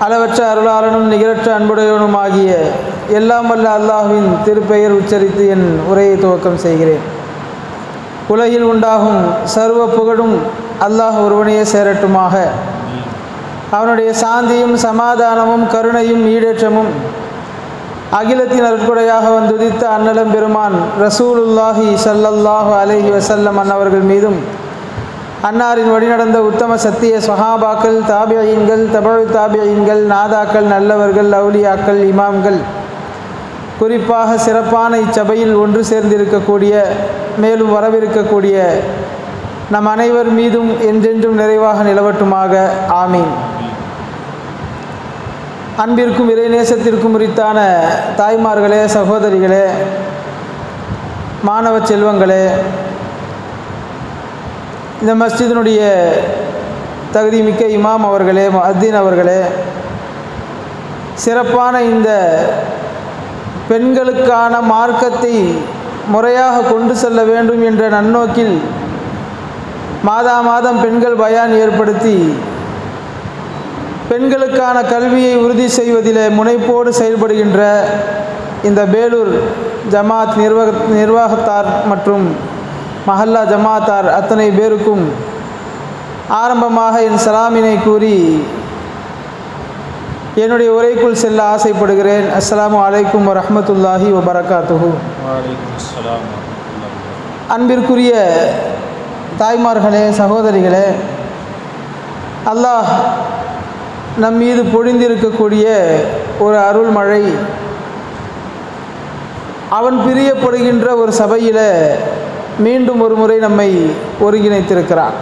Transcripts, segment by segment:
அளவற்ற அருளாளனும் நிகரற்ற அன்புடையவனுமாகிய எல்லாம் வல்ல அல்லாஹ்வின் திருப்பெயர் உச்சரித்து என் உரையை துவக்கம் செய்கிறேன் உலகில் உண்டாகும் சர்வ புகழும் அல்லாஹ் ஒருவனையே சேரட்டுமாக அவனுடைய சாந்தியும் சமாதானமும் கருணையும் ஈடேற்றமும் அகிலத்தின் அருட்கொடையாக வந்துதித்த அன்னலம் பெருமான் ரசூலுல்லாஹி ஸல்லல்லாஹு அலைஹி வஸல்லம் அன்னவர்கள் மீதும் அன்னாரின் வழிநடந்த உத்தம சத்திய சஹாபாக்கள் தாபியீன்கள் தபழ் தாபியீன்கள் நாதாக்கள் நல்லவர்கள் அவுலியாக்கள் இமாம்கள் குறிப்பாக சிறப்பான இச்சபையில் ஒன்று சேர்ந்திருக்கக்கூடிய மேலும் வரவிருக்கக்கூடிய நம் அனைவர் மீதும் என்றென்றும் நிறைவாக நிலவட்டுமாக ஆமீன் அன்பிற்கும் இறைநேசத்திற்கும் உரித்தான தாய்மார்களே சகோதரிகளே மாணவ செல்வங்களே இந்த மஸ்ஜிதினுடைய தகுதிமிக்க இமாம் அவர்களே அத்தீன் அவர்களே சிறப்பான இந்த பெண்களுக்கான மார்க்கத்தை முறையாக கொண்டு செல்ல வேண்டும் என்ற நன்னோக்கில் மாதா மாதம் பெண்கள் பயான் ஏற்படுத்தி பெண்களுக்கான கல்வியை உறுதி செய்வதில் முனைப்போடு செயல்படுகின்ற இந்த பேலூர் ஜமாத் நிர்வாக நிர்வாகத்தார் மற்றும் மஹல்லா ஜமாத்தார் அத்தனை பேருக்கும் ஆரம்பமாக என் சலாமினை கூறி என்னுடைய உரைக்குள் செல்ல ஆசைப்படுகிறேன் அஸ்ஸலாமு அலைக்கும் வரஹமத்துல்லாஹி வபரகாத்துஹு அன்பிற்குரிய தாய்மார்களே சகோதரிகளே அல்லாஹ் நம் மீது பொழிந்திருக்கக்கூடிய ஒரு அருள்மழை அவன் பிரியப்படுகின்ற ஒரு சபையில் மீண்டும் ஒரு முறை நம்மை ஒருங்கிணைத்திருக்கிறான்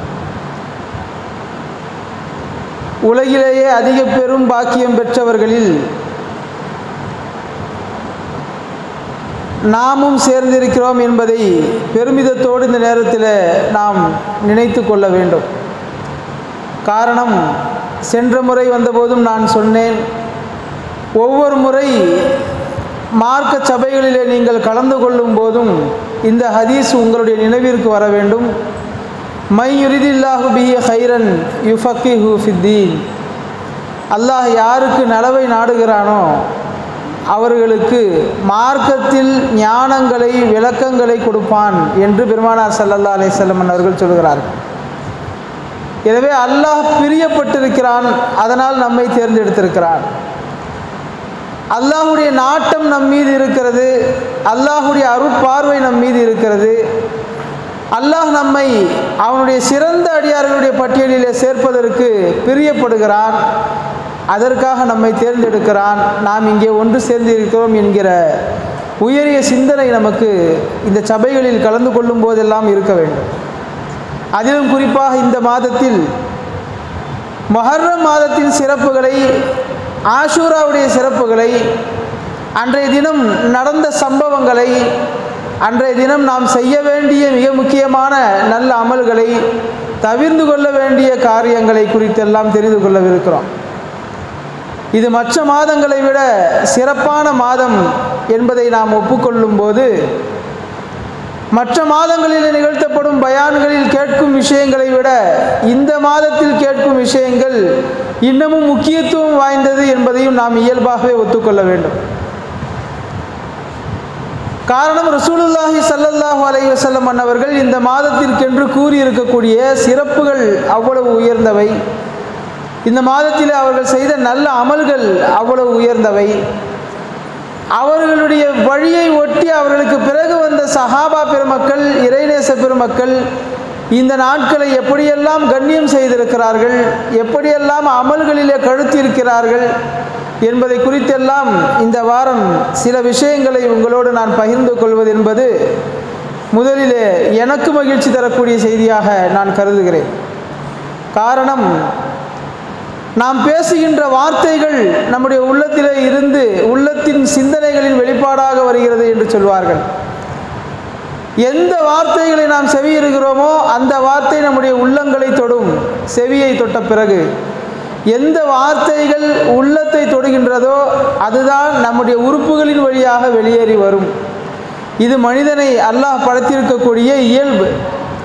உலகிலேயே அதிக பெரும் பாக்கியம் பெற்றவர்களில் நாமும் சேர்ந்திருக்கிறோம் என்பதை பெருமிதத்தோடு இந்த நேரத்தில் நாம் நினைத்து கொள்ள வேண்டும் காரணம் சென்ற முறை வந்தபோதும் நான் சொன்னேன் ஒவ்வொரு முறை மார்க்க சபைகளிலே நீங்கள் கலந்து கொள்ளும் போதும் இந்த ஹதீஸ் உங்களுடைய நினைவிற்கு வர வேண்டும் மை யுரிதில்லாஹு பிஹி ஹைரன் யுஃபக்கி ஹூ ஃபித்தீன் அல்லாஹ் யாருக்கு நலவை நாடுகிறானோ அவர்களுக்கு மார்க்கத்தில் ஞானங்களை விளக்கங்களை கொடுப்பான் என்று பெருமானார் சல்லல்லா அலிசல்லமன் அவர்கள் சொல்கிறார்கள் எனவே அல்லாஹ் பிரியப்பட்டிருக்கிறான் அதனால் நம்மை தேர்ந்தெடுத்திருக்கிறான் அல்லாஹுடைய நாட்டம் நம் மீது இருக்கிறது அல்லாஹுடைய அருட்பார்வை நம் மீது இருக்கிறது அல்லாஹ் நம்மை அவனுடைய சிறந்த அடியார்களுடைய பட்டியலிலே சேர்ப்பதற்கு பிரியப்படுகிறான் அதற்காக நம்மை தேர்ந்தெடுக்கிறான் நாம் இங்கே ஒன்று சேர்ந்து இருக்கிறோம் என்கிற உயரிய சிந்தனை நமக்கு இந்த சபைகளில் கலந்து கொள்ளும் போதெல்லாம் இருக்க வேண்டும் அதிலும் குறிப்பாக இந்த மாதத்தில் மொஹர்ரம் மாதத்தின் சிறப்புகளை ஆஷூராவுடைய சிறப்புகளை அன்றைய தினம் நடந்த சம்பவங்களை அன்றைய தினம் நாம் செய்ய வேண்டிய மிக முக்கியமான நல்ல அமல்களை தவிர்ந்து கொள்ள வேண்டிய காரியங்களை குறித்தெல்லாம் தெரிந்து கொள்ளவிருக்கிறோம் இது மற்ற மாதங்களை விட சிறப்பான மாதம் என்பதை நாம் ஒப்புக்கொள்ளும் போது மற்ற மாதங்களில் நிகழ்த்தப்படும் பயான்களில் கேட்கும் விஷயங்களை விட இந்த மாதத்தில் கேட்கும் விஷயங்கள் இன்னமும் முக்கியத்துவம் வாய்ந்தது என்பதையும் நாம் இயல்பாகவே ஒத்துக்கொள்ள வேண்டும் காரணம் ரசூலுல்லாஹி சல்லல்லாஹு அலை வசல்லம் அன்னவர்கள் இந்த மாதத்திற்கென்று கூறியிருக்கக்கூடிய சிறப்புகள் அவ்வளவு உயர்ந்தவை இந்த மாதத்தில் அவர்கள் செய்த நல்ல அமல்கள் அவ்வளவு உயர்ந்தவை அவர்களுடைய வழியை ஒட்டி அவர்களுக்கு பிறகு வந்த சஹாபா பெருமக்கள் இறைநேச பெருமக்கள் இந்த நாட்களை எப்படியெல்லாம் கண்ணியம் செய்திருக்கிறார்கள் எப்படியெல்லாம் அமல்களிலே கழுத்திருக்கிறார்கள் என்பதை குறித்தெல்லாம் இந்த வாரம் சில விஷயங்களை உங்களோடு நான் பகிர்ந்து கொள்வது என்பது முதலிலே எனக்கு மகிழ்ச்சி தரக்கூடிய செய்தியாக நான் கருதுகிறேன் காரணம் நாம் பேசுகின்ற வார்த்தைகள் நம்முடைய உள்ளத்திலே இருந்து உள்ளத்தின் சிந்தனைகளின் வெளிப்பாடாக வருகிறது என்று சொல்வார்கள் எந்த வார்த்தைகளை நாம் செவியிருக்கிறோமோ அந்த வார்த்தை நம்முடைய உள்ளங்களை தொடும் செவியை தொட்ட பிறகு எந்த வார்த்தைகள் உள்ளத்தை தொடுகின்றதோ அதுதான் நம்முடைய உறுப்புகளின் வழியாக வெளியேறி வரும் இது மனிதனை அல்லாஹ் படைத்திருக்கக்கூடிய இயல்பு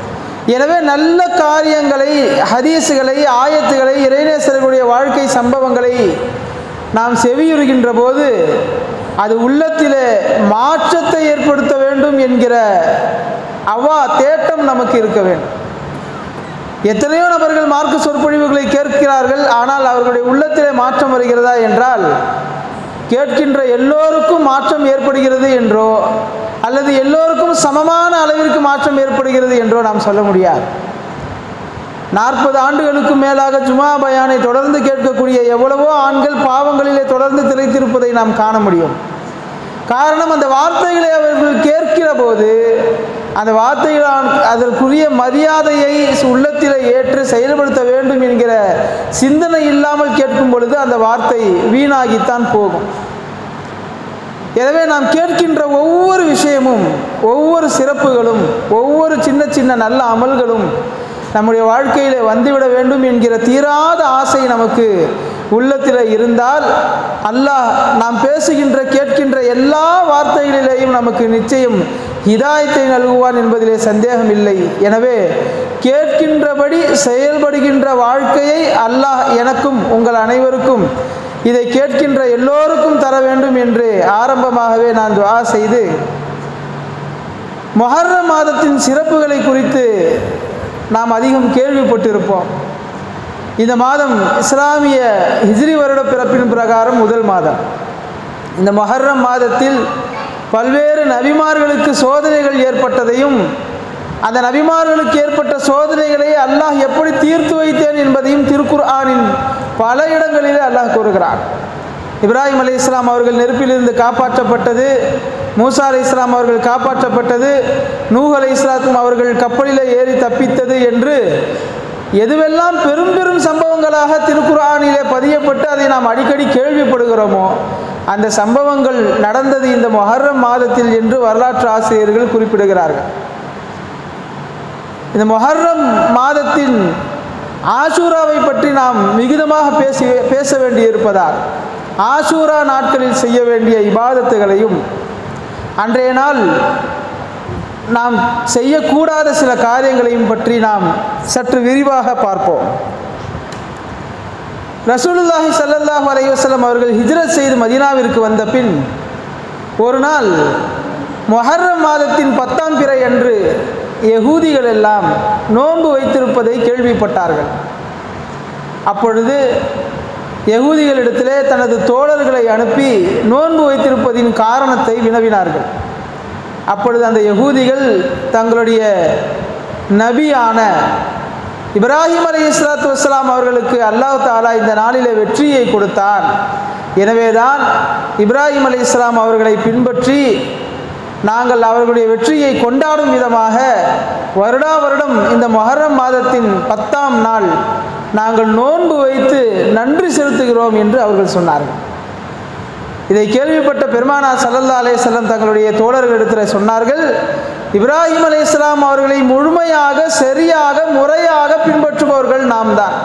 எனவே நல்ல காரியங்களை ஹதீஸுகளை ஆயத்துகளை இறைநேசர்களுடைய வாழ்க்கை சம்பவங்களை நாம் செவியுறுகின்ற போது அது உள்ளத்திலே மாற்றத்தை ஏற்படுத்த வேண்டும் என்கிற அவா தேட்டம் நமக்கு இருக்க வேண்டும் எத்தனையோ நபர்கள் மார்க்க சொற்பொழிவுகளை கேட்கிறார்கள் ஆனால் அவர்களுடைய உள்ளத்திலே மாற்றம் வருகிறதா என்றால் கேட்கின்ற எல்லோருக்கும் மாற்றம் ஏற்படுகிறது என்றோ அல்லது எல்லோருக்கும் சமமான அளவிற்கு மாற்றம் ஏற்படுகிறது என்றோ நாம் சொல்ல முடியாது நாற்பது ஆண்டுகளுக்கு மேலாக ஜுமா பயானை தொடர்ந்து கேட்கக்கூடிய எவ்வளவோ ஆண்கள் பாவங்களிலே தொடர்ந்து திளைத்திருப்பதை நாம் காண முடியும் காரணம் அந்த வார்த்தைகளை அவர்கள் கேட்கிற போது அந்த வார்த்தைகளால் அதற்குரிய மரியாதையை உள்ளத்தில் ஏற்று செயல்படுத்த வேண்டும் என்கிற சிந்தனை இல்லாமல் கேட்கும் பொழுது அந்த வார்த்தை வீணாகித்தான் போகும் எனவே நாம் கேட்கின்ற ஒவ்வொரு விஷயமும் ஒவ்வொரு சிறப்புகளும் ஒவ்வொரு சின்ன சின்ன நல்ல அமல்களும் நம்முடைய வாழ்க்கையில் வந்துவிட வேண்டும் என்கிற தீராத ஆசை நமக்கு உள்ளத்தில் இருந்தால் அல்லாஹ் நாம் பேசுகின்ற கேட்கின்ற எல்லா வார்த்தைகளிலேயும் நமக்கு நிச்சயம் ஹிதாயத்தை நல்குவான் என்பதிலே சந்தேகம் இல்லை எனவே கேட்கின்றபடி செயல்படுகின்ற வாழ்க்கையை அல்லாஹ் எனக்கும் உங்கள் அனைவருக்கும் இதை கேட்கின்ற எல்லோருக்கும் தர வேண்டும் என்று ஆரம்பமாகவே நான் துவா செய்து மொஹர்ர மாதத்தின் சிறப்புகளை குறித்து நாம் அதிகம் கேள்விப்பட்டிருப்போம் இந்த மாதம் இஸ்லாமிய ஹிஜ்ரி வருட பிறப்பின் பிரகாரம் முதல் மாதம் இந்த மொஹர்ரம் மாதத்தில் பல்வேறு நபிமார்களுக்கு சோதனைகள் ஏற்பட்டதையும் அந்த நபிமார்களுக்கு ஏற்பட்ட சோதனைகளை அல்லாஹ் எப்படி தீர்த்து வைத்தேன் என்பதையும் திருக்குர் ஆனின் பல இடங்களிலே அல்லாஹ் கூறுகிறான் இப்ராஹிம் அலி இஸ்லாம் அவர்கள் நெருப்பிலிருந்து காப்பாற்றப்பட்டது மூசா அலி இஸ்லாம் அவர்கள் காப்பாற்றப்பட்டது நூஹ் அலி இஸ்லாத்தும் அவர்கள் கப்பலில் ஏறி தப்பித்தது என்று எதுவெல்லாம் பெரும் பெரும் சம்பவங்களாக திருக்குறானிலே பதியப்பட்டு அதை நாம் அடிக்கடி கேள்விப்படுகிறோமோ அந்த சம்பவங்கள் நடந்தது இந்த மொஹர்ரம் மாதத்தில் என்று வரலாற்று ஆசிரியர்கள் குறிப்பிடுகிறார்கள் இந்த மொஹர்ரம் மாதத்தின் ஆஷூராவை பற்றி நாம் மிகுதமாக பேசி பேச வேண்டியிருப்பதால் ஆஷூரா நாட்களில் செய்ய வேண்டிய இபாதத்துகளையும் அன்றைய நாள் நாம் செய்யக்கூடாத சில காரியங்களையும் பற்றி நாம் சற்று விரிவாக பார்ப்போம் ரசூலுல்லாஹி ஸல்லல்லாஹு அலைஹி வஸல்லம் அவர்கள் ஹிஜ்ரத் செய்து மதீனாவிற்கு வந்த பின் ஒரு நாள் மொஹர்ரம் மாதத்தின் பத்தாம் பிறை அன்று யகூதிகள் எல்லாம் நோன்பு வைத்திருப்பதை கேள்விப்பட்டார்கள் அப்பொழுது யகூதிகளிடத்திலே தனது தோழர்களை அனுப்பி நோன்பு வைத்திருப்பதின் காரணத்தை வினவினார்கள் அப்பொழுது அந்த யகூதிகள் தங்களுடைய நபியான இப்ராஹிம் அலி இஸ்லாத்து வஸ்லாம் அவர்களுக்கு அல்லாஹ் தாலா இந்த நாளிலே வெற்றியை கொடுத்தான் எனவேதான் இப்ராஹிம் அலி இஸ்லாம் அவர்களை பின்பற்றி நாங்கள் அவர்களுடைய வெற்றியை கொண்டாடும் விதமாக வருடா வருடம் இந்த மொஹர்ரம் மாதத்தின் பத்தாம் நாள் நாங்கள் நோன்பு வைத்து நன்றி செலுத்துகிறோம் என்று அவர்கள் சொன்னார்கள் இதை கேள்விப்பட்ட பெருமானா சல்லல்லா அலையம் தங்களுடைய தோழர்களிடத்தில் சொன்னார்கள் இப்ராஹிம் அலி இஸ்லாம் அவர்களை முழுமையாக சரியாக முறையாக பின்பற்றுபவர்கள் நாம் தான்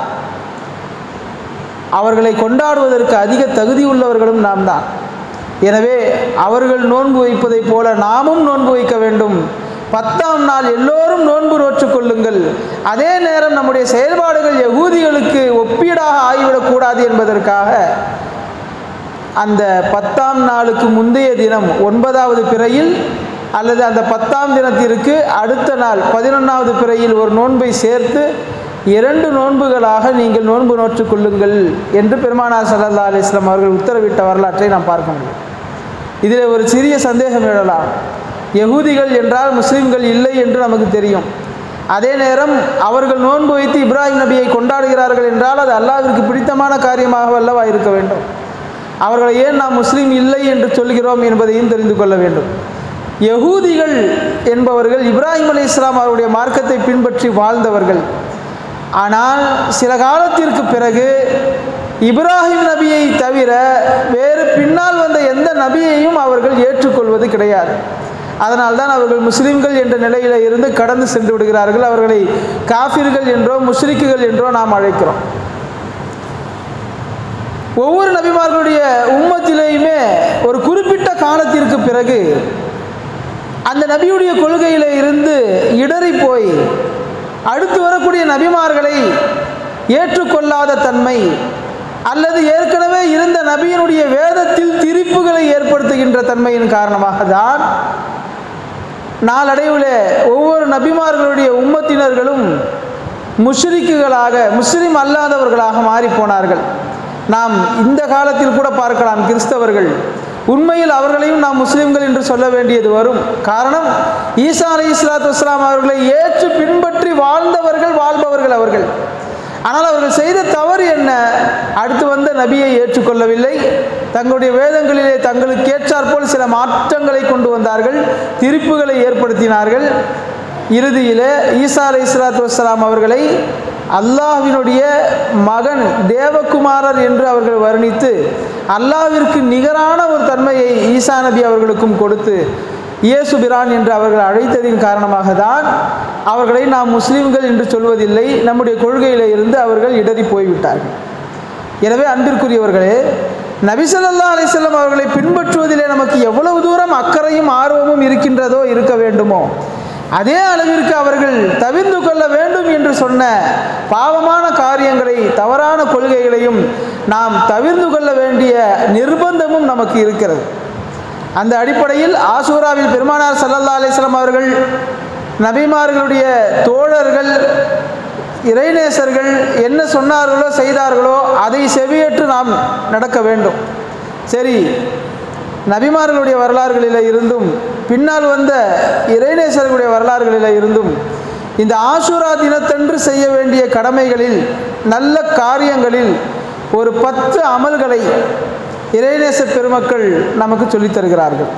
அவர்களை கொண்டாடுவதற்கு அதிக தகுதி உள்ளவர்களும் நாம் தான் எனவே அவர்கள் நோன்பு வைப்பதைப் போல நாமும் நோன்பு வைக்க வேண்டும் பத்தாம் நாள் எல்லோரும் நோன்பு நோற்றுக் கொள்ளுங்கள் அதே நேரம் நம்முடைய செயல்பாடுகள் யகூதிகளுக்கு ஒப்பீடாக ஆகிவிடக்கூடாது என்பதற்காக அந்த பத்தாம் நாளுக்கு முந்தைய தினம் ஒன்பதாவது பிறையில் அல்லது அந்த பத்தாம் தினத்திற்கு அடுத்த நாள் பதினொன்றாவது பிறையில் ஒரு நோன்பை சேர்த்து இரண்டு நோன்புகளாக நீங்கள் நோன்பு நோற்றுக் கொள்ளுங்கள் என்று பெருமானார் சல்லா அலிஸ்லாம் அவர்கள் உத்தரவிட்ட வரலாற்றை நாம் பார்க்க முடியும் இதில் ஒரு சிறிய சந்தேகம் எழலாம் யகூதிகள் என்றால் முஸ்லீம்கள் இல்லை என்று நமக்கு தெரியும் அதே நேரம் அவர்கள் நோன்பு வைத்து இப்ராஹிம் நபியை கொண்டாடுகிறார்கள் என்றால் அது அல்லாவிற்கு பிடித்தமான காரியமாக அல்லவா இருக்க வேண்டும் அவர்களை ஏன் நாம் முஸ்லீம் இல்லை என்று சொல்கிறோம் என்பதையும் தெரிந்து கொள்ள வேண்டும் யகூதிகள் என்பவர்கள் இப்ராஹிம் அலி இஸ்லாம் அவருடைய மார்க்கத்தை பின்பற்றி வாழ்ந்தவர்கள் ஆனால் சில காலத்திற்கு பிறகு இப்ராஹிம் நபியை தவிர வேறு பின்னால் வந்த எந்த நபியையும் அவர்கள் ஏற்றுக்கொள்வது கிடையாது அதனால்தான் அவர்கள் முஸ்லிம்கள் என்ற நிலையில் இருந்து கடந்து சென்று விடுகிறார்கள் அவர்களை காஃபிர்கள் என்றோ முஸ்லிக்குகள் என்றோ நாம் அழைக்கிறோம் ஒவ்வொரு நபிமார்களுடைய உம்மத்திலேயுமே ஒரு குறிப்பிட்ட காலத்திற்கு பிறகு அந்த நபியுடைய கொள்கையில் இருந்து இடறி போய் அடுத்து வரக்கூடிய நபிமார்களை ஏற்றுக்கொள்ளாத தன்மை அல்லது ஏற்கனவே இருந்த நபியினுடைய வேதத்தில் திரிப்புகளை ஏற்படுத்துகின்ற தன்மையின் காரணமாக தான் நாளடைவில் ஒவ்வொரு நபிமார்களுடைய உம்மத்தினர்களும் முஷ்ரிக்குகளாக முஸ்லிம் அல்லாதவர்களாக மாறி போனார்கள் நாம் இந்த காலத்தில் கூட பார்க்கலாம் கிறிஸ்தவர்கள் உண்மையில் அவர்களையும் நாம் முஸ்லிம்கள் என்று சொல்ல வேண்டியது வரும் காரணம் ஈசா அலி இஸ்லாத்து வஸ்லாம் அவர்களை ஏற்று பின்பற்றி வாழ்ந்தவர்கள் வாழ்பவர்கள் அவர்கள் ஆனால் அவர்கள் செய்த தவறு என்ன அடுத்து வந்த நபியை ஏற்றுக்கொள்ளவில்லை தங்களுடைய வேதங்களிலே தங்களுக்கு ஏற்றாற்போல் சில மாற்றங்களை கொண்டு வந்தார்கள் திருப்புகளை ஏற்படுத்தினார்கள் இறுதியிலே ஈசா அலை இஸ்லாத்து வஸ்லாம் அவர்களை அல்லாஹ்வினுடைய மகன் தேவகுமாரர் என்று அவர்கள் வர்ணித்து அல்லாஹ்விற்கு நிகரான ஒரு தன்மையை ஈசா நபி அவர்களுக்கும் கொடுத்து இயேசு பிரான் என்று அவர்கள் அழைத்ததின் காரணமாக தான் அவர்களை நாம் முஸ்லீம்கள் என்று சொல்வதில்லை நம்முடைய கொள்கையில இருந்து அவர்கள் இடறி போய்விட்டார்கள் எனவே அன்பிற்குரியவர்களே நபிசல்லா அலிசல்லம் அவர்களை பின்பற்றுவதிலே நமக்கு எவ்வளவு தூரம் அக்கறையும் ஆர்வமும் இருக்கின்றதோ இருக்க வேண்டுமோ அதே அளவிற்கு அவர்கள் தவிர்ந்து கொள்ள வேண்டும் என்று சொன்ன பாவமான காரியங்களை தவறான கொள்கைகளையும் நாம் தவிர்ந்து கொள்ள வேண்டிய நிர்பந்தமும் நமக்கு இருக்கிறது அந்த அடிப்படையில் ஆசூராவில் பெருமானார் சல்லல்லா அலிஸ்லாம் அவர்கள் நபிமார்களுடைய தோழர்கள் இறைநேசர்கள் என்ன சொன்னார்களோ செய்தார்களோ அதை செவியேற்று நாம் நடக்க வேண்டும் சரி நபிமார்களுடைய வரலாறுகளில் இருந்தும் பின்னால் வந்த இறைநேசர்களுடைய வரலாறுகளில் இருந்தும் இந்த ஆசூரா தினத்தன்று செய்ய வேண்டிய கடமைகளில் நல்ல காரியங்களில் ஒரு பத்து அமல்களை இறைநேச பெருமக்கள் நமக்கு சொல்லித் தருகிறார்கள்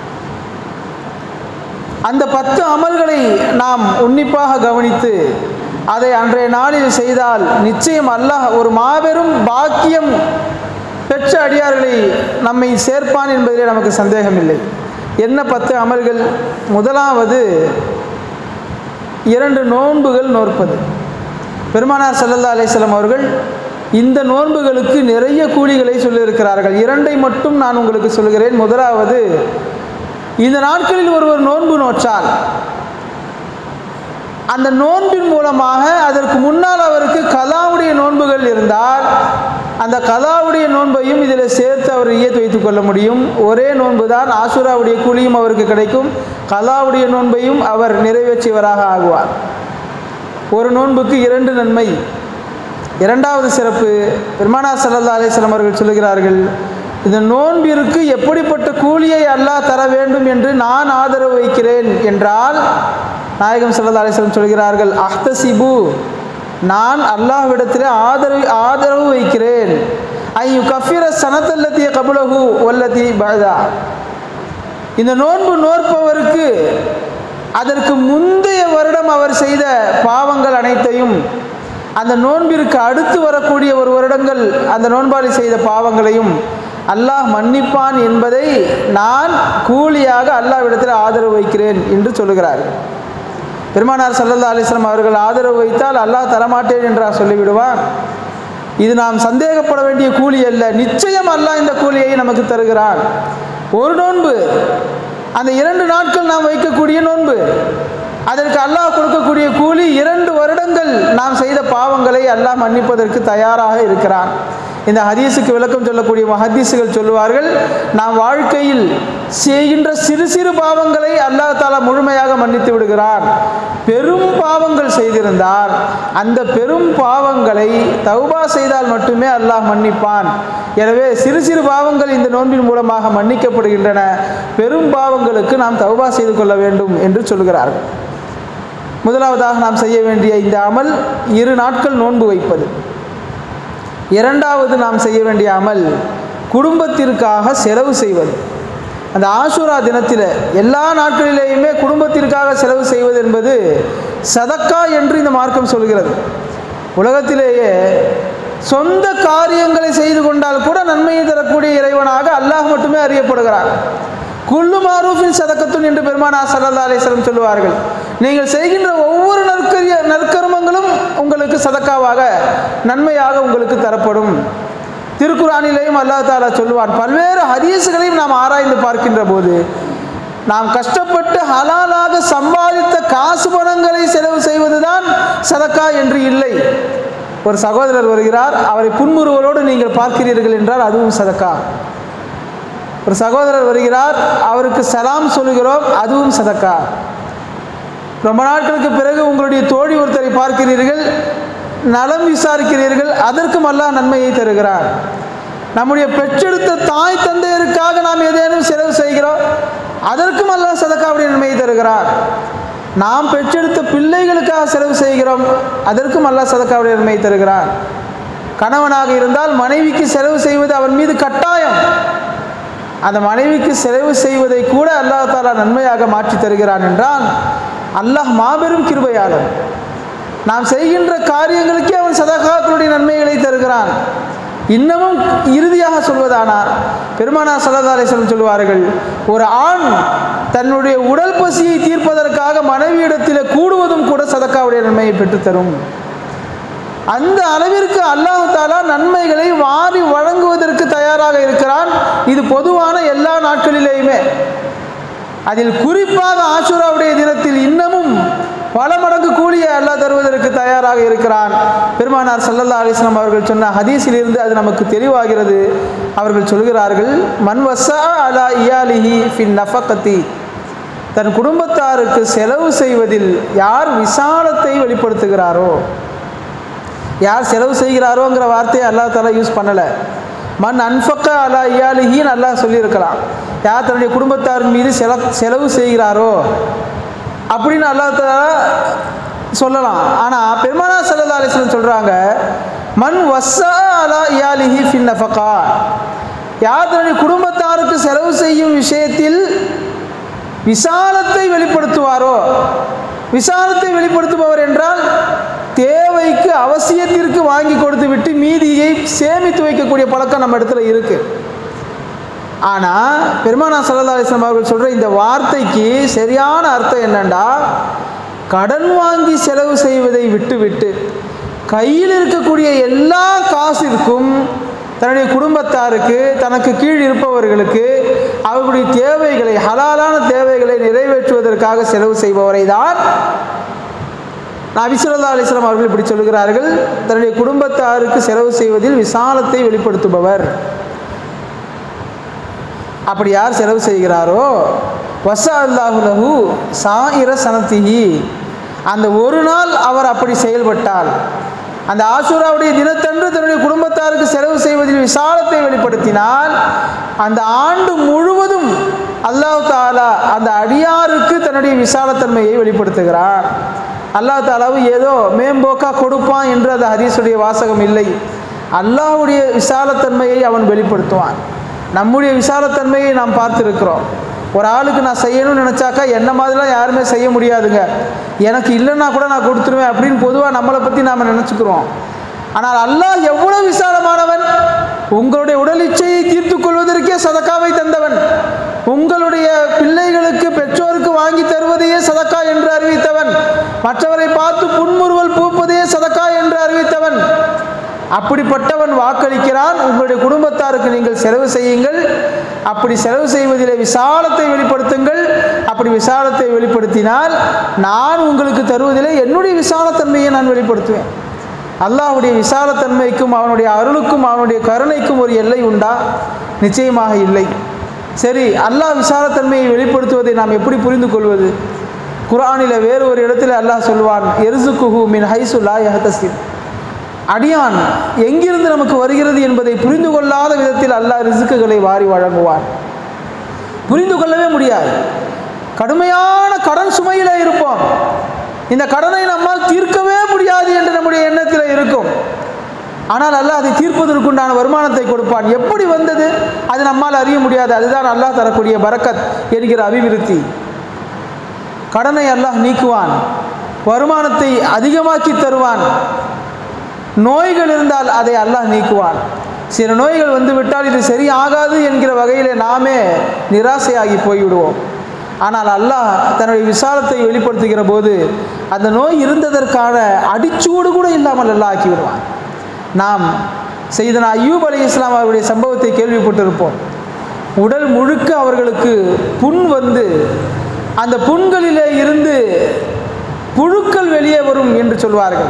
அந்த பத்து அமல்களை நாம் உன்னிப்பாக கவனித்து அதை அன்றைய நாளில் செய்தால் நிச்சயம் அல்லாஹ் ஒரு மாபெரும் பாக்கியம் பெற்ற அடியார்களை நம்மை சேர்ப்பான் என்பதிலே நமக்கு சந்தேகமில்லை என்ன பத்து அமல்கள் முதலாவது இரண்டு நோன்புகள் நோற்பது பெருமானார் சல்லல்லா அலிஸ்லாம் அவர்கள் இந்த நோன்புகளுக்கு நிறைய கூலிகளை சொல்லியிருக்கிறார்கள் இரண்டை மட்டும் நான் உங்களுக்கு சொல்கிறேன் முதலாவது இந்த நாட்களில் ஒருவர் நோன்பு நோற்றால் அந்த நோன்பின் மூலமாக அதற்கு முன்னால் அவருக்கு கலாவுடைய நோன்புகள் இருந்தால் அந்த கலாவுடைய நோன்பையும் இதில் சேர்த்து அவர் ஈயத்து வைத்துக் கொள்ள முடியும் ஒரே நோன்பு தான் ஆசுராவுடைய கூலியும் அவருக்கு கிடைக்கும் கலாவுடைய நோன்பையும் அவர் நிறைவேற்றியவராக ஆகுவார் ஒரு நோன்புக்கு இரண்டு நன்மை இரண்டாவது சிறப்பு பெருமானா சல்லல்லா அலிஸ்லாம் அவர்கள் சொல்லுகிறார்கள் இந்த நோன்பிற்கு எப்படிப்பட்ட கூலியை அல்லாஹ் தர வேண்டும் என்று நான் ஆதரவு வைக்கிறேன் என்றால் நாயகம் சல்லா அலிஸ்லாம் சொல்கிறார்கள் அஹ்தசிபு நான் அல்லாஹ்விடத்தில் ஆதரவு ஆதரவு வைக்கிறேன் ஐயு கஃபிர சனத்தல்லத்திய கபுலகு வல்லத்தி பழதா இந்த நோன்பு நோற்பவருக்கு அதற்கு முந்தைய வருடம் அவர் செய்த பாவங்கள் அனைத்தையும் அந்த நோன்பிற்கு அடுத்து வரக்கூடிய ஒரு வருடங்கள் அந்த நோன்பாளி செய்த பாவங்களையும் அல்லாஹ் மன்னிப்பான் என்பதை நான் கூலியாக அல்லாஹ்விடத்தில் ஆதரவு வைக்கிறேன் என்று சொல்லுகிறார்கள் பெருமானார் சல்லல்லா அலிஸ்லாம் அவர்கள் ஆதரவு வைத்தால் அல்லாஹ் தரமாட்டேன் என்றார் சொல்லிவிடுவான் இது நாம் சந்தேகப்பட வேண்டிய கூலி அல்ல நிச்சயம் அல்லாஹ் இந்த கூலியை நமக்கு தருகிறான் ஒரு நோன்பு அந்த இரண்டு நாட்கள் நாம் வைக்கக்கூடிய நோன்பு அதற்கு அல்லாஹ் கொடுக்கக்கூடிய கூலி இரண்டு வருடங்கள் நாம் செய்த பாவங்களை அல்லாஹ் மன்னிப்பதற்கு தயாராக இருக்கிறான் இந்த ஹதீஸுக்கு விளக்கம் சொல்லக்கூடிய ஹதீஸுகள் சொல்லுவார்கள் நாம் வாழ்க்கையில் செய்கின்ற சிறு சிறு பாவங்களை அல்லாஹ் தாலா முழுமையாக மன்னித்து விடுகிறான் பெரும் பாவங்கள் செய்திருந்தால் அந்த பெரும் பாவங்களை தௌபா செய்தால் மட்டுமே அல்லாஹ் மன்னிப்பான் எனவே சிறு சிறு பாவங்கள் இந்த நோன்பின் மூலமாக மன்னிக்கப்படுகின்றன பெரும் பாவங்களுக்கு நாம் தௌபா செய்து கொள்ள வேண்டும் என்று சொல்கிறார்கள் முதலாவதாக நாம் செய்ய வேண்டிய இந்த அமல் இரு நாட்கள் நோன்பு வைப்பது இரண்டாவது நாம் செய்ய வேண்டிய அமல் குடும்பத்திற்காக செலவு செய்வது அந்த ஆசூரா தினத்தில் எல்லா நாட்களிலேயுமே குடும்பத்திற்காக செலவு செய்வது என்பது சதக்கா என்று இந்த மார்க்கம் சொல்கிறது உலகத்திலேயே சொந்த காரியங்களை செய்து கொண்டால் கூட நன்மையை தரக்கூடிய இறைவனாக அல்லாஹ் மட்டுமே அறியப்படுகிறார் குல்லு மாரூஃபின் சதக்கத்துன் என்று பெருமானா சல்லா அலிஸ்லம் சொல்லுவார்கள் நீங்கள் செய்கின்ற ஒவ்வொரு நற்கரிய நற்கர்மங்களும் உங்களுக்கு சதக்காவாக நன்மையாக உங்களுக்கு தரப்படும் திருக்குறானிலேயும் அல்லாஹ் தாலா சொல்லுவான் பல்வேறு ஹதீஸுகளையும் நாம் ஆராய்ந்து பார்க்கின்ற போது நாம் கஷ்டப்பட்டு ஹலாலாக சம்பாதித்த காசு பணங்களை செலவு செய்வதுதான் சதக்கா என்று இல்லை ஒரு சகோதரர் வருகிறார் அவரை புன்முறுவலோடு நீங்கள் பார்க்கிறீர்கள் என்றால் அதுவும் சதக்கா ஒரு சகோதரர் வருகிறார் அவருக்கு சலாம் சொல்லுகிறோம் அதுவும் சதக்கா ரொம்ப நாட்களுக்கு பிறகு உங்களுடைய தோழி ஒருத்தரை பார்க்கிறீர்கள் நலம் விசாரிக்கிறீர்கள் அதற்கும் அல்லாஹ் நன்மையை தருகிறார் நம்முடைய பெற்றெடுத்த தாய் தந்தையருக்காக நாம் ஏதேனும் செலவு செய்கிறோம் அதற்கும் அல்லாஹ் சதக்காவுடைய நன்மையை தருகிறார் நாம் பெற்றெடுத்த பிள்ளைகளுக்காக செலவு செய்கிறோம் அதற்கும் அல்லாஹ் சதக்காவுடைய நன்மையை தருகிறார் கணவனாக இருந்தால் மனைவிக்கு செலவு செய்வது அவன் மீது கட்டாயம் அந்த மனைவிக்கு செலவு செய்வதை கூட அல்லாஹ் தாலா நன்மையாக மாற்றி தருகிறான் என்றால் அல்லாஹ் மாபெரும் கிருபையாளன் நாம் செய்கின்ற காரியங்களுக்கே அவன் சதகாக்களுடைய நன்மைகளை தருகிறான் இன்னமும் இறுதியாக சொல்வதானார் பெருமானா சல்லதாலேஸ்வரம் சொல்வார்கள் ஒரு ஆண் தன்னுடைய உடல் பசியை தீர்ப்பதற்காக மனைவியிடத்தில் கூடுவதும் கூட சதக்காவுடைய நன்மையை பெற்றுத்தரும் அந்த அளவிற்கு அல்லாஹ் தாலா நன்மைகளை வாரி வழங்குவதற்கு தயாராக இருக்கிறான் இது பொதுவான எல்லா நாட்களிலேயுமே அதில் குறிப்பாக ஆஷுராவுடைய தினத்தில் இன்னமும் பல மடங்கு கூலியை அல்லாஹ் தருவதற்கு தயாராக இருக்கிறான் பெருமானார் சல்லல்லா அலிஸ்லாம் அவர்கள் சொன்ன ஹதீஸில் இருந்து அது நமக்கு தெளிவாகிறது அவர்கள் சொல்கிறார்கள் மன் வசா அலா இயாலிஹி ஃபின் நஃபகத்தி தன் குடும்பத்தாருக்கு செலவு செய்வதில் யார் விசாலத்தை வெளிப்படுத்துகிறாரோ யார் செலவு செய்கிறாரோங்கிற வார்த்தையை அல்லா தாலா யூஸ் பண்ணலை மண் அன்ஃபக்க அலா இயாலிஹின்னு அல்லாஹ் சொல்லியிருக்கலாம் யார் தன்னுடைய குடும்பத்தாரின் மீது செல செலவு செய்கிறாரோ அப்படின்னு அல்லா தாலா சொல்லலாம் ஆனால் பெருமானா சல்லா அலிஸ்லம் சொல்கிறாங்க மண் வஸ்ஸா அலா இயாலிஹி ஃபின் நஃபகா யார் தன்னுடைய குடும்பத்தாருக்கு செலவு செய்யும் விஷயத்தில் விசாலத்தை வெளிப்படுத்துவாரோ விசாலத்தை வெளிப்படுத்துபவர் என்றால் தேவைக்கு அவசியத்திற்கு வாங்கி கொடுத்து விட்டு மீதியை சேமித்து வைக்கக்கூடிய பழக்கம் நம்ம இடத்துல இருக்கு ஆனால் பெருமானா சல்லா அலிஸ்லாம் அவர்கள் சொல்கிற இந்த வார்த்தைக்கு சரியான அர்த்தம் என்னண்டா கடன் வாங்கி செலவு செய்வதை விட்டு விட்டு கையில் இருக்கக்கூடிய எல்லா காசிற்கும் தன்னுடைய குடும்பத்தாருக்கு தனக்கு கீழ் இருப்பவர்களுக்கு அவர்களுடைய தேவைகளை ஹலாலான தேவைகளை நிறைவேற்றுவதற்காக செலவு செய்பவரை தான் நபிசுல்லா அலிஸ்லாம் அவர்கள் இப்படி சொல்கிறார்கள் தன்னுடைய குடும்பத்தாருக்கு செலவு செய்வதில் விசாலத்தை வெளிப்படுத்துபவர் அப்படி யார் செலவு செய்கிறாரோ வசா அல்லாஹுலஹு சாயிர சனத்திஹி அந்த ஒரு நாள் அவர் அப்படி செயல்பட்டால் அந்த ஆசூராவுடைய தினத்தன்று தன்னுடைய குடும்பத்தாருக்கு செலவு செய்வதில் விசாலத்தை வெளிப்படுத்தினால் அந்த ஆண்டு முழுவதும் அல்லாஹ் தாலா அந்த அடியாருக்கு தன்னுடைய விசாலத்தன்மையை வெளிப்படுத்துகிறார் அல்லாஹ் தாலாவு ஏதோ மேம்போக்கா கொடுப்பான் என்று அந்த ஹதீஸுடைய வாசகம் இல்லை அல்லாஹுடைய விசாலத்தன்மையை அவன் வெளிப்படுத்துவான் நம்முடைய விசாலத்தன்மையை நாம் பார்த்துருக்கிறோம் ஒரு ஆளுக்கு நான் செய்யணும்னு நினச்சாக்கா என்ன மாதிரிலாம் யாருமே செய்ய முடியாதுங்க எனக்கு இல்லைன்னா கூட நான் கொடுத்துருவேன் அப்படின்னு பொதுவாக நம்மளை பற்றி நாம் நினச்சிக்கிறோம் ஆனால் அல்லாஹ் எவ்வளவு விசாலமானவன் உங்களுடைய உடல் இச்சையை தீர்த்து கொள்வதற்கே சதக்காவை தந்தவன் உங்களுடைய பிள்ளைகளுக்கு பெற்றோருக்கு வாங்கி தருவதையே சதக்கா என்று அறிவித்தவன் மற்றவரை பார்த்து புன்முறுவல் பூப்பதையே சதக்கா என்று அறிவித்தவன் அப்படிப்பட்டவன் வாக்களிக்கிறான் உங்களுடைய குடும்பத்தாருக்கு நீங்கள் செலவு செய்யுங்கள் அப்படி செலவு செய்வதிலே விசாலத்தை வெளிப்படுத்துங்கள் அப்படி விசாலத்தை வெளிப்படுத்தினால் நான் உங்களுக்கு தருவதிலே என்னுடைய விசாலத்தன்மையை நான் வெளிப்படுத்துவேன் அல்லாஹுடைய விசாலத்தன்மைக்கும் அவனுடைய அருளுக்கும் அவனுடைய கருணைக்கும் ஒரு எல்லை உண்டா நிச்சயமாக இல்லை சரி அல்லாஹ் விசாலத்தன்மையை வெளிப்படுத்துவதை நாம் எப்படி புரிந்து கொள்வது குரானில் வேறு ஒரு இடத்துல அல்லாஹ் சொல்வான் எருசுகுஹு மின் ஹைசு லா யஹதசின் அடியான் எங்கிருந்து நமக்கு வருகிறது என்பதை புரிந்து கொள்ளாத விதத்தில் அல்லாஹ் ரிசுக்குகளை வாரி வழங்குவான் புரிந்து கொள்ளவே முடியாது கடுமையான கடன் சுமையில் இருப்போம் இந்த கடனை நம்மால் தீர்க்கவே முடியாது என்று நம்முடைய எண்ணத்தில் இருக்கும் ஆனால் அல்லாஹ் அதை தீர்ப்பதற்குண்டான வருமானத்தை கொடுப்பான் எப்படி வந்தது அது நம்மால் அறிய முடியாது அதுதான் அல்லாஹ் தரக்கூடிய பரக்கத் என்கிற அபிவிருத்தி கடனை அல்லாஹ் நீக்குவான் வருமானத்தை அதிகமாக்கி தருவான் நோய்கள் இருந்தால் அதை அல்லாஹ் நீக்குவான் சில நோய்கள் வந்து விட்டால் இது சரி ஆகாது என்கிற வகையில் நாமே நிராசையாகி போய்விடுவோம் ஆனால் அல்லாஹ் தன்னுடைய விசாலத்தை வெளிப்படுத்துகிற போது அந்த நோய் இருந்ததற்கான அடிச்சூடு கூட இல்லாமல் அல்லாஹ் ஆக்கி விடுவான் நாம் செய்தன அய்யூப் அலி இஸ்லாம் அவருடைய சம்பவத்தை கேள்விப்பட்டிருப்போம் உடல் முழுக்க அவர்களுக்கு புண் வந்து அந்த புண்களிலே இருந்து புழுக்கள் வெளியே வரும் என்று சொல்வார்கள்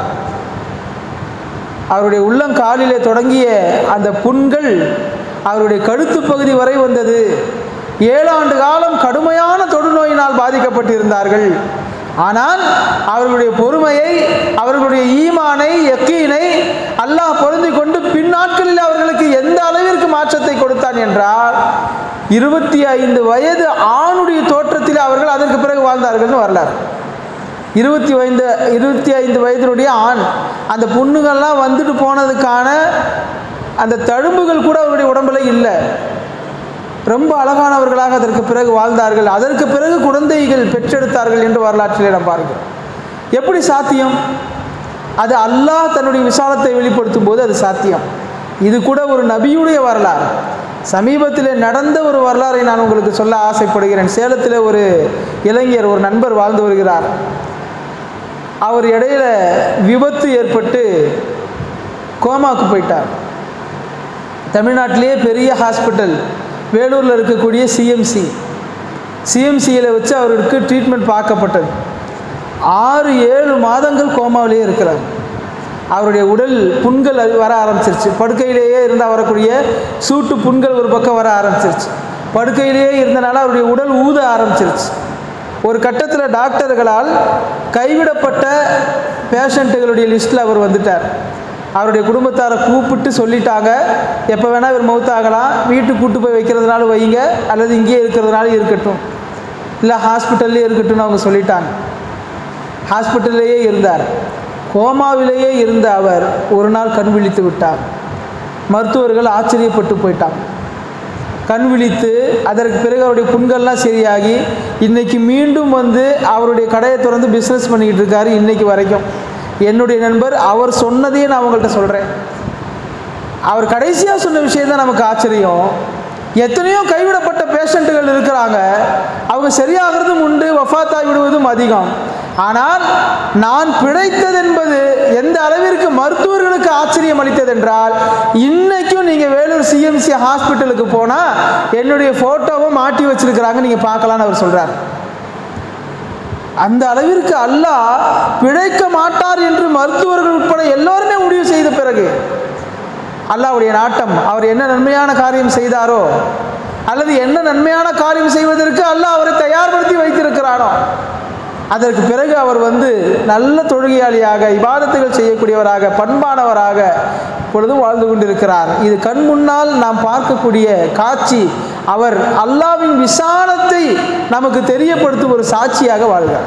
அவருடைய உள்ளங்காலிலே தொடங்கிய அந்த புண்கள் அவருடைய கழுத்து பகுதி வரை வந்தது ஏழாண்டு காலம் கடுமையான தொடுநோயினால் பாதிக்கப்பட்டிருந்தார்கள் ஆனால் அவர்களுடைய பொறுமையை அவர்களுடைய ஈமானை யக்கீனை அல்லாஹ் பொருந்தி கொண்டு பின்னாட்களில் அவர்களுக்கு எந்த அளவிற்கு மாற்றத்தை கொடுத்தான் என்றால் இருபத்தி ஐந்து வயது ஆணுடைய தோற்றத்தில் அவர்கள் அதற்கு பிறகு வாழ்ந்தார்கள்னு வரலாறு இருபத்தி ஐந்து இருபத்தி ஐந்து வயதினுடைய ஆண் அந்த புண்ணுகள்லாம் வந்துட்டு போனதுக்கான அந்த தழும்புகள் கூட அவருடைய உடம்புல இல்லை ரொம்ப அழகானவர்களாக அதற்கு பிறகு வாழ்ந்தார்கள் அதற்கு பிறகு குழந்தைகள் பெற்றெடுத்தார்கள் என்று வரலாற்றிலே நாம் பார்க்கிறோம் எப்படி சாத்தியம் அது அல்லாஹ் தன்னுடைய விசாலத்தை வெளிப்படுத்தும் போது அது சாத்தியம் இது கூட ஒரு நபியுடைய வரலாறு சமீபத்தில் நடந்த ஒரு வரலாறை நான் உங்களுக்கு சொல்ல ஆசைப்படுகிறேன் சேலத்தில் ஒரு இளைஞர் ஒரு நண்பர் வாழ்ந்து வருகிறார் அவர் இடையில விபத்து ஏற்பட்டு கோமாக்கு போயிட்டார் தமிழ்நாட்டிலேயே பெரிய ஹாஸ்பிட்டல் வேலூரில் இருக்கக்கூடிய சிஎம்சி சிஎம்சியில் வச்சு அவருக்கு ட்ரீட்மெண்ட் பார்க்கப்பட்டது ஆறு ஏழு மாதங்கள் கோமாவிலேயே இருக்கிறார் அவருடைய உடல் புண்கள் அது வர ஆரம்பிச்சிருச்சு படுக்கையிலேயே இருந்தால் வரக்கூடிய சூட்டு புண்கள் ஒரு பக்கம் வர ஆரம்பிச்சிருச்சு படுக்கையிலேயே இருந்தனால அவருடைய உடல் ஊத ஆரம்பிச்சிருச்சு ஒரு கட்டத்தில் டாக்டர்களால் கைவிடப்பட்ட பேஷண்ட்டுகளுடைய லிஸ்ட்டில் அவர் வந்துட்டார் அவருடைய குடும்பத்தாரை கூப்பிட்டு சொல்லிட்டாங்க எப்போ வேணால் இவர் மவுத்தாகலாம் வீட்டுக்கு கூட்டு போய் வைக்கிறதுனால வைங்க அல்லது இங்கேயே இருக்கிறதுனால இருக்கட்டும் இல்லை ஹாஸ்பிட்டல்லே இருக்கட்டும்னு அவங்க சொல்லிட்டாங்க ஹாஸ்பிட்டல்லையே இருந்தார் கோமாவிலேயே இருந்த அவர் ஒரு நாள் கண் விழித்து விட்டார் மருத்துவர்கள் ஆச்சரியப்பட்டு போயிட்டாங்க கண் விழித்து அதற்கு பிறகு அவருடைய புண்கள்லாம் சரியாகி இன்னைக்கு மீண்டும் வந்து அவருடைய கடையை திறந்து பிஸ்னஸ் பண்ணிக்கிட்டு இருக்காரு இன்னைக்கு வரைக்கும் என்னுடைய நண்பர் அவர் சொன்னதையே நான் உங்கள்கிட்ட சொல்கிறேன் அவர் கடைசியாக சொன்ன விஷயம் தான் நமக்கு ஆச்சரியம் எத்தனையோ கைவிடப்பட்ட பேஷண்ட்டுகள் இருக்கிறாங்க அவங்க சரியாகிறதும் உண்டு வஃபாத்தாய் விடுவதும் அதிகம் ஆனால் நான் பிழைத்தது என்பது எந்த அளவிற்கு மருத்துவர்களுக்கு ஆச்சரியம் அளித்தது என்றால் இன்னைக்கும் நீங்கள் வேலூர் சிஎம்சி ஹாஸ்பிட்டலுக்கு போனால் என்னுடைய ஃபோட்டோவை மாட்டி வச்சிருக்கிறாங்க நீங்கள் பார்க்கலான்னு அவர் சொல்கிறார் அந்த அளவிற்கு அல்லாஹ் பிழைக்க மாட்டார் என்று மருத்துவர்கள் உட்பட எல்லோருமே முடிவு செய்த பிறகு அல்லாஹ்வுடைய நாட்டம் அவர் என்ன நன்மையான காரியம் செய்தாரோ அல்லது என்ன நன்மையான காரியம் செய்வதற்கு அல்லாஹ் அவரை தயார்படுத்தி வைத்திருக்கிறானோ அதற்கு பிறகு அவர் வந்து நல்ல தொழுகையாளியாக இபாதத்துகள் செய்யக்கூடியவராக பண்பானவராக இப்பொழுதும் வாழ்ந்து கொண்டிருக்கிறார் இது கண் முன்னால் நாம் பார்க்கக்கூடிய காட்சி அவர் அல்லாவின் விசாலத்தை நமக்கு தெரியப்படுத்தும் ஒரு சாட்சியாக வாழ்கிறார்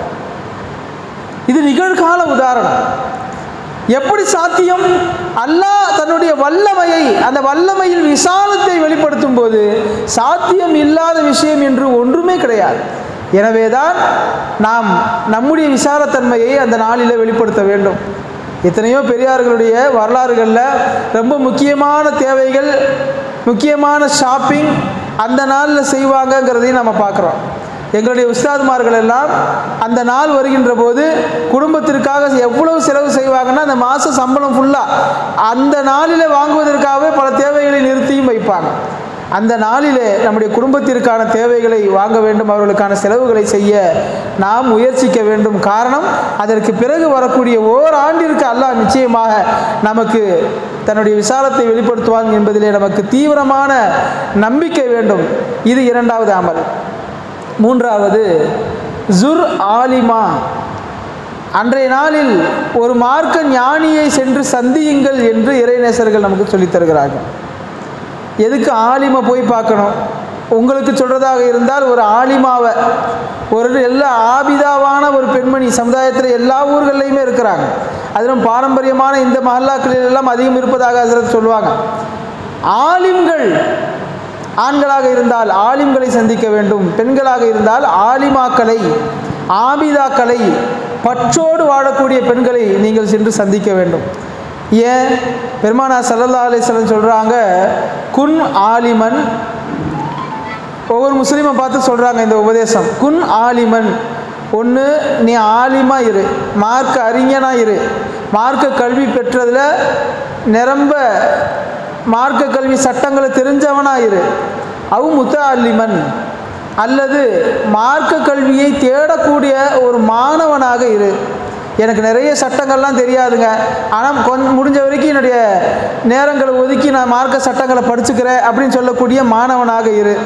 இது நிகழ்கால உதாரணம் எப்படி சாத்தியம் அல்லாஹ் தன்னுடைய வல்லமையை அந்த வல்லமையில் விசாலத்தை வெளிப்படுத்தும் போது சாத்தியம் இல்லாத விஷயம் என்று ஒன்றுமே கிடையாது எனவேதான் நாம் நம்முடைய விசாலத்தன்மையை அந்த நாளில் வெளிப்படுத்த வேண்டும் எத்தனையோ பெரியார்களுடைய வரலாறுகளில் ரொம்ப முக்கியமான தேவைகள் முக்கியமான ஷாப்பிங் அந்த நாளில் செய்வாங்கங்கிறதையும் நம்ம பார்க்குறோம் எங்களுடைய உஸ்தாதுமார்கள் எல்லாம் அந்த நாள் வருகின்ற போது குடும்பத்திற்காக எவ்வளவு செலவு செய்வாங்கன்னா அந்த மாத சம்பளம் ஃபுல்லாக அந்த நாளில் வாங்குவதற்காகவே பல தேவைகளை நிறுத்தியும் வைப்பாங்க அந்த நாளிலே நம்முடைய குடும்பத்திற்கான தேவைகளை வாங்க வேண்டும் அவர்களுக்கான செலவுகளை செய்ய நாம் முயற்சிக்க வேண்டும் காரணம் அதற்கு பிறகு வரக்கூடிய ஓராண்டிற்கு அல்லாஹ் நிச்சயமாக நமக்கு தன்னுடைய விசாலத்தை வெளிப்படுத்துவாங்க என்பதிலே நமக்கு தீவிரமான நம்பிக்கை வேண்டும் இது இரண்டாவது அமல் மூன்றாவது ஜுர் ஆலிமா அன்றைய நாளில் ஒரு மார்க்க ஞானியை சென்று சந்தியுங்கள் என்று இறைநேசர்கள் நமக்கு சொல்லித் தருகிறார்கள் எதுக்கு ஆலிமை போய் பார்க்கணும் உங்களுக்கு சொல்கிறதாக இருந்தால் ஒரு ஆலிமாவை ஒரு எல்லா ஆபிதாவான ஒரு பெண்மணி சமுதாயத்தில் எல்லா ஊர்கள்லையுமே இருக்கிறாங்க அதிலும் பாரம்பரியமான இந்த மஹல்லாக்களில் எல்லாம் அதிகம் இருப்பதாக ஹசரத் சொல்லுவாங்க ஆலிம்கள் ஆண்களாக இருந்தால் ஆலிம்களை சந்திக்க வேண்டும் பெண்களாக இருந்தால் ஆலிமாக்களை ஆபிதாக்களை பற்றோடு வாழக்கூடிய பெண்களை நீங்கள் சென்று சந்திக்க வேண்டும் ஏன் பெருமானா சல்லல்லா அலிஸ்லம் சொல்கிறாங்க குன் ஆலிமன் ஒவ்வொரு முஸ்லீமை பார்த்து சொல்கிறாங்க இந்த உபதேசம் குன் ஆலிமன் ஒன்று நீ ஆலிமா இரு மார்க்க அறிஞனா இரு மார்க்க கல்வி பெற்றதில் நிரம்ப மார்க்க கல்வி சட்டங்களை தெரிஞ்சவனா இரு அவு முத்த அல்லிமன் அல்லது மார்க்க கல்வியை தேடக்கூடிய ஒரு மாணவனாக இரு எனக்கு நிறைய சட்டங்கள்லாம் தெரியாதுங்க ஆனால் கொஞ்சம் முடிஞ்ச வரைக்கும் என்னுடைய நேரங்களை ஒதுக்கி நான் மார்க்க சட்டங்களை படிச்சுக்கிறேன் அப்படின்னு சொல்லக்கூடிய மாணவனாக இரு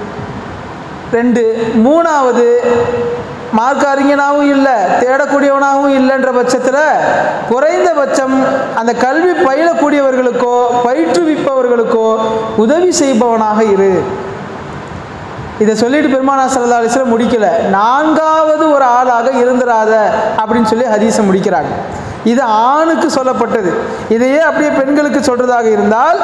ரெண்டு மூணாவது மார்க்க அறிஞனாகவும் இல்லை தேடக்கூடியவனாகவும் இல்லைன்ற பட்சத்தில் குறைந்தபட்சம் அந்த கல்வி பயிலக்கூடியவர்களுக்கோ பயிற்றுவிப்பவர்களுக்கோ உதவி செய்பவனாக இரு இதை சொல்லிட்டு பெருமானா சல்லா அலிஸ்லாம் முடிக்கல நான்காவது ஒரு ஆளாக இருந்துராத அப்படின்னு சொல்லி ஹதீஸை முடிக்கிறாங்க இது ஆணுக்கு சொல்லப்பட்டது இதையே அப்படியே பெண்களுக்கு சொல்றதாக இருந்தால்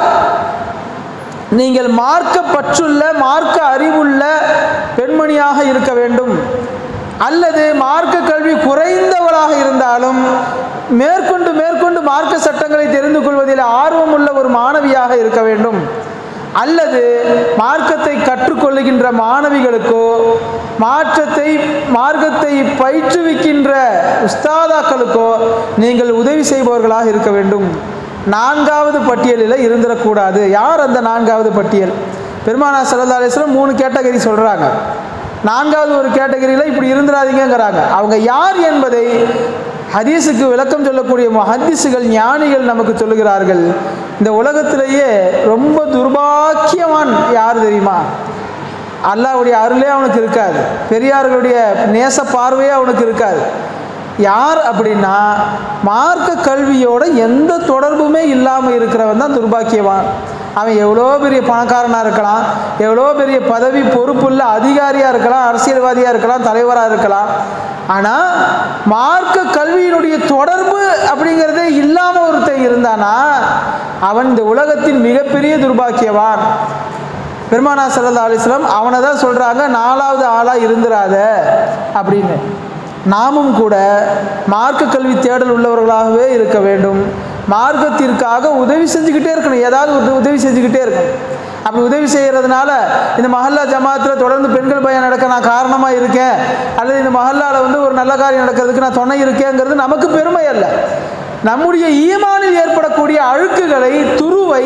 நீங்கள் மார்க்க பற்றுள்ள மார்க்க அறிவுள்ள பெண்மணியாக இருக்க வேண்டும் அல்லது மார்க்க கல்வி குறைந்தவராக இருந்தாலும் மேற்கொண்டு மேற்கொண்டு மார்க்க சட்டங்களை தெரிந்து கொள்வதில் ஆர்வம் உள்ள ஒரு மாணவியாக இருக்க வேண்டும் அல்லது மார்க்கத்தை கற்றுக்கொள்ளுகின்ற மாணவிகளுக்கோ மாற்றத்தை மார்க்கத்தை பயிற்றுவிக்கின்ற உஸ்தாதாக்களுக்கோ நீங்கள் உதவி செய்பவர்களாக இருக்க வேண்டும் நான்காவது பட்டியலில் இருந்துடக்கூடாது யார் அந்த நான்காவது பட்டியல் பெருமானா சல்லா அலிஸ்லாம் மூணு கேட்டகரி சொல்கிறாங்க நான்காவது ஒரு கேட்டகரியில் இப்படி இருந்துடாதீங்கங்கிறாங்க அவங்க யார் என்பதை ஹதீஸுக்கு விளக்கம் சொல்லக்கூடிய ஹதீஸுகள் ஞானிகள் நமக்கு சொல்லுகிறார்கள் இந்த உலகத்திலேயே ரொம்ப துர்பாக்கியவான் யார் தெரியுமா அல்லாவுடைய அருளே அவனுக்கு இருக்காது பெரியார்களுடைய நேச பார்வையே அவனுக்கு இருக்காது யார் அப்படின்னா மார்க்க கல்வியோட எந்த தொடர்புமே இல்லாமல் இருக்கிறவன் தான் துர்பாக்கியவான் அவன் எவ்வளோ பெரிய பணக்காரனாக இருக்கலாம் எவ்வளோ பெரிய பதவி பொறுப்புள்ள அதிகாரியாக இருக்கலாம் அரசியல்வாதியாக இருக்கலாம் தலைவராக இருக்கலாம் ஆனால் மார்க்க கல்வியினுடைய தொடர்பு அப்படிங்கிறதே இல்லாமல் ஒருத்தன் இருந்தானா அவன் இந்த உலகத்தின் மிகப்பெரிய துர்பாக்கியவான் பெருமானா சல்லா அலிஸ்லாம் அவனை தான் சொல்கிறாங்க நாலாவது ஆளாக இருந்துராத அப்படின்னு நாமும் கூட மார்க்க கல்வி தேடல் உள்ளவர்களாகவே இருக்க வேண்டும் மார்க்கத்திற்காக உதவி செஞ்சுக்கிட்டே இருக்கணும் ஏதாவது ஒரு உதவி செஞ்சுக்கிட்டே இருக்கணும் அப்படி உதவி செய்கிறதுனால இந்த மஹல்லா ஜமாத்தில் தொடர்ந்து பெண்கள் பயம் நடக்க நான் காரணமாக இருக்கேன் அல்லது இந்த மஹல்லாவில் வந்து ஒரு நல்ல காரியம் நடக்கிறதுக்கு நான் துணை இருக்கேங்கிறது நமக்கு பெருமை அல்ல நம்முடைய ஈமானில் ஏற்படக்கூடிய அழுக்குகளை துருவை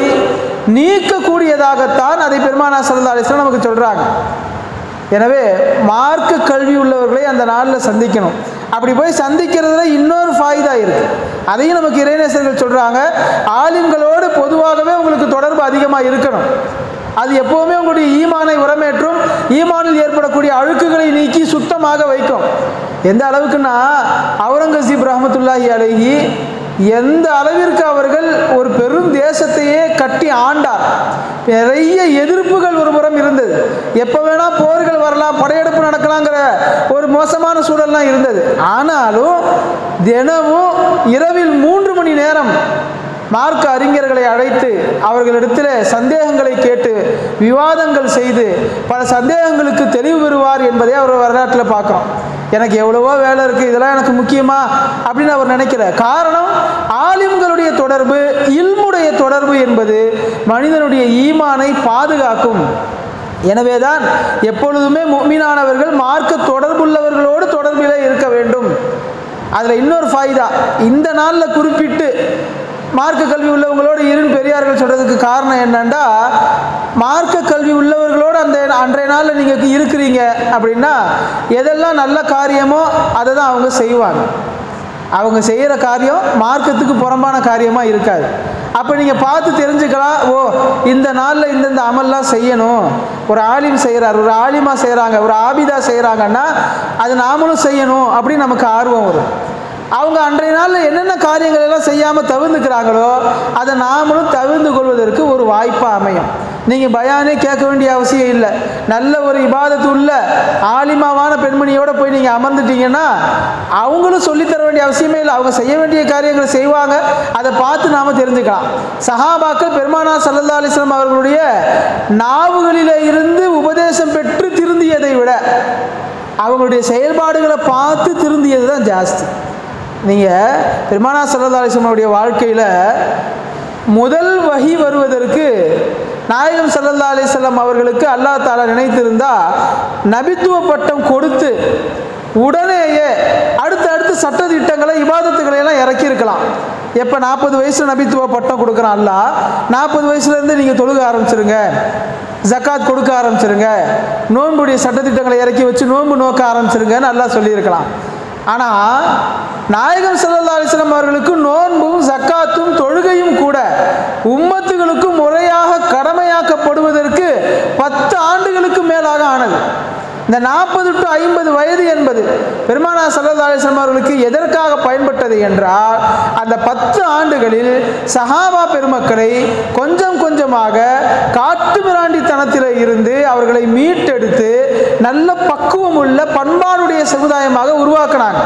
நீக்கக்கூடியதாகத்தான் அதை பெருமானா சல்லா அலிஸ்லாம் நமக்கு சொல்கிறாங்க எனவே மார்க்க கல்வி உள்ளவர்களை அந்த நாளில் சந்திக்கணும் அப்படி போய் சந்திக்கிறதுல இன்னொரு ஃபாய்தா இருக்கு அதையும் நமக்கு இறைநேசர்கள் சொல்கிறாங்க ஆலிம்களோடு பொதுவாகவே உங்களுக்கு தொடர்பு அதிகமாக இருக்கணும் அது எப்போவுமே உங்களுடைய ஈமானை உரமேற்றும் ஈமானில் ஏற்படக்கூடிய அழுக்குகளை நீக்கி சுத்தமாக வைக்கும் எந்த அளவுக்குன்னா அவுரங்கசீப் ரஹமத்துல்லாஹி அலைஹி எந்த அளவிற்கு அவர்கள் ஒரு பெரும் தேசத்தையே கட்டி ஆண்டார் நிறைய எதிர்ப்புகள் ஒரு புறம் இருந்தது எப்போ வேணா போர்கள் வரலாம் படையெடுப்பு நடக்கலாங்கிற ஒரு மோசமான சூழல்லாம் இருந்தது ஆனாலும் தினமும் இரவில் மூன்று மணி நேரம் மார்க்க அறிஞர்களை அழைத்து அவர்களிடத்தில் சந்தேகங்களை கேட்டு விவாதங்கள் செய்து பல சந்தேகங்களுக்கு தெளிவு பெறுவார் என்பதை அவர் வரலாற்றில் பார்க்குறோம் எனக்கு எவ்வளவோ வேலை இருக்குது இதெல்லாம் எனக்கு முக்கியமா அப்படின்னு அவர் நினைக்கிற காரணம் ஆலிம்களுடைய தொடர்பு இல்முடைய தொடர்பு என்பது மனிதனுடைய ஈமானை பாதுகாக்கும் எனவேதான் எப்பொழுதுமே முக்மீனானவர்கள் மார்க்க தொடர்புள்ளவர்களோடு தொடர்பில் இருக்க வேண்டும் அதில் இன்னொரு ஃபாய்தா இந்த நாளில் குறிப்பிட்டு மார்க்க கல்வி உள்ளவங்களோடு இருன்னு பெரியார்கள் சொல்கிறதுக்கு காரணம் என்னன்னா மார்க்க கல்வி உள்ளவர்களோடு அந்த அன்றைய நாளில் நீங்கள் இருக்கிறீங்க அப்படின்னா எதெல்லாம் நல்ல காரியமோ அதை தான் அவங்க செய்வாங்க அவங்க செய்கிற காரியம் மார்க்கத்துக்கு புறம்பான காரியமாக இருக்காது அப்போ நீங்கள் பார்த்து தெரிஞ்சுக்கலாம் ஓ இந்த நாளில் இந்தந்த அமல்லாம் செய்யணும் ஒரு ஆலிம் செய்கிறார் ஒரு ஆலிமா செய்கிறாங்க ஒரு ஆபிதா செய்கிறாங்கன்னா அது நாமளும் செய்யணும் அப்படின்னு நமக்கு ஆர்வம் வரும் அவங்க அன்றைய நாளில் என்னென்ன காரியங்கள் எல்லாம் செய்யாமல் தவிர்ந்துக்கிறாங்களோ அதை நாமளும் தவிர்ந்து கொள்வதற்கு ஒரு வாய்ப்பாக அமையும் நீங்கள் பயானே கேட்க வேண்டிய அவசியம் இல்லை நல்ல ஒரு இபாதத்து உள்ள ஆலிமாவான பெண்மணியோட போய் நீங்கள் அமர்ந்துட்டீங்கன்னா அவங்களும் சொல்லித்தர வேண்டிய அவசியமே இல்லை அவங்க செய்ய வேண்டிய காரியங்களை செய்வாங்க அதை பார்த்து நாம் தெரிஞ்சுக்கலாம் சஹாபாக்கள் பெருமானா சல்லல்லா அலிஸ்லாம் அவர்களுடைய நாவுகளிலே இருந்து உபதேசம் பெற்று திருந்தியதை விட அவங்களுடைய செயல்பாடுகளை பார்த்து திருந்தியது தான் ஜாஸ்தி நீங்கள் பெருமானா சல்லா அலிஸ்லமுடைய வாழ்க்கையில் முதல் வகி வருவதற்கு நாயகம் சல்லல்லா அலிஸ்லாம் அவர்களுக்கு அல்லா தாலா நினைத்திருந்தா நபித்துவ பட்டம் கொடுத்து உடனேயே அடுத்து அடுத்து சட்ட திட்டங்களை இபாதத்துக்களை எல்லாம் இறக்கியிருக்கலாம் எப்போ நாற்பது வயசில் நபித்துவ பட்டம் கொடுக்குறான் அல்லா நாற்பது வயசுலேருந்து நீங்கள் தொழுக ஆரம்பிச்சிருங்க ஜக்காத் கொடுக்க ஆரம்பிச்சிருங்க நோன்புடைய சட்டத்திட்டங்களை இறக்கி வச்சு நோன்பு நோக்க ஆரம்பிச்சிருங்கன்னு நல்லா சொல்லியிருக்கலாம் ஆனால் நாயகம் ஸல்லல்லாஹு அலைஹி வஸல்லம் அவர்களுக்கு நோன்பும் ஜக்காத்தும் தொழுகையும் கூட உம்மத்துகளுக்கு முறையாக கடமையாக்கப்படுவதற்கு பத்து ஆண்டுகளுக்கு மேலாக ஆனது இந்த நாற்பது டு ஐம்பது வயது என்பது பெருமானா சல்லா அலிஸ்லாம் அவர்களுக்கு எதற்காக பயன்பட்டது என்றால் அந்த பத்து ஆண்டுகளில் சஹாபா பெருமக்களை கொஞ்சம் கொஞ்சமாக காட்டு மிராண்டித்தனத்தில் இருந்து அவர்களை மீட்டெடுத்து நல்ல பக்குவம் உள்ள பண்பாடுடைய சமுதாயமாக உருவாக்கினாங்க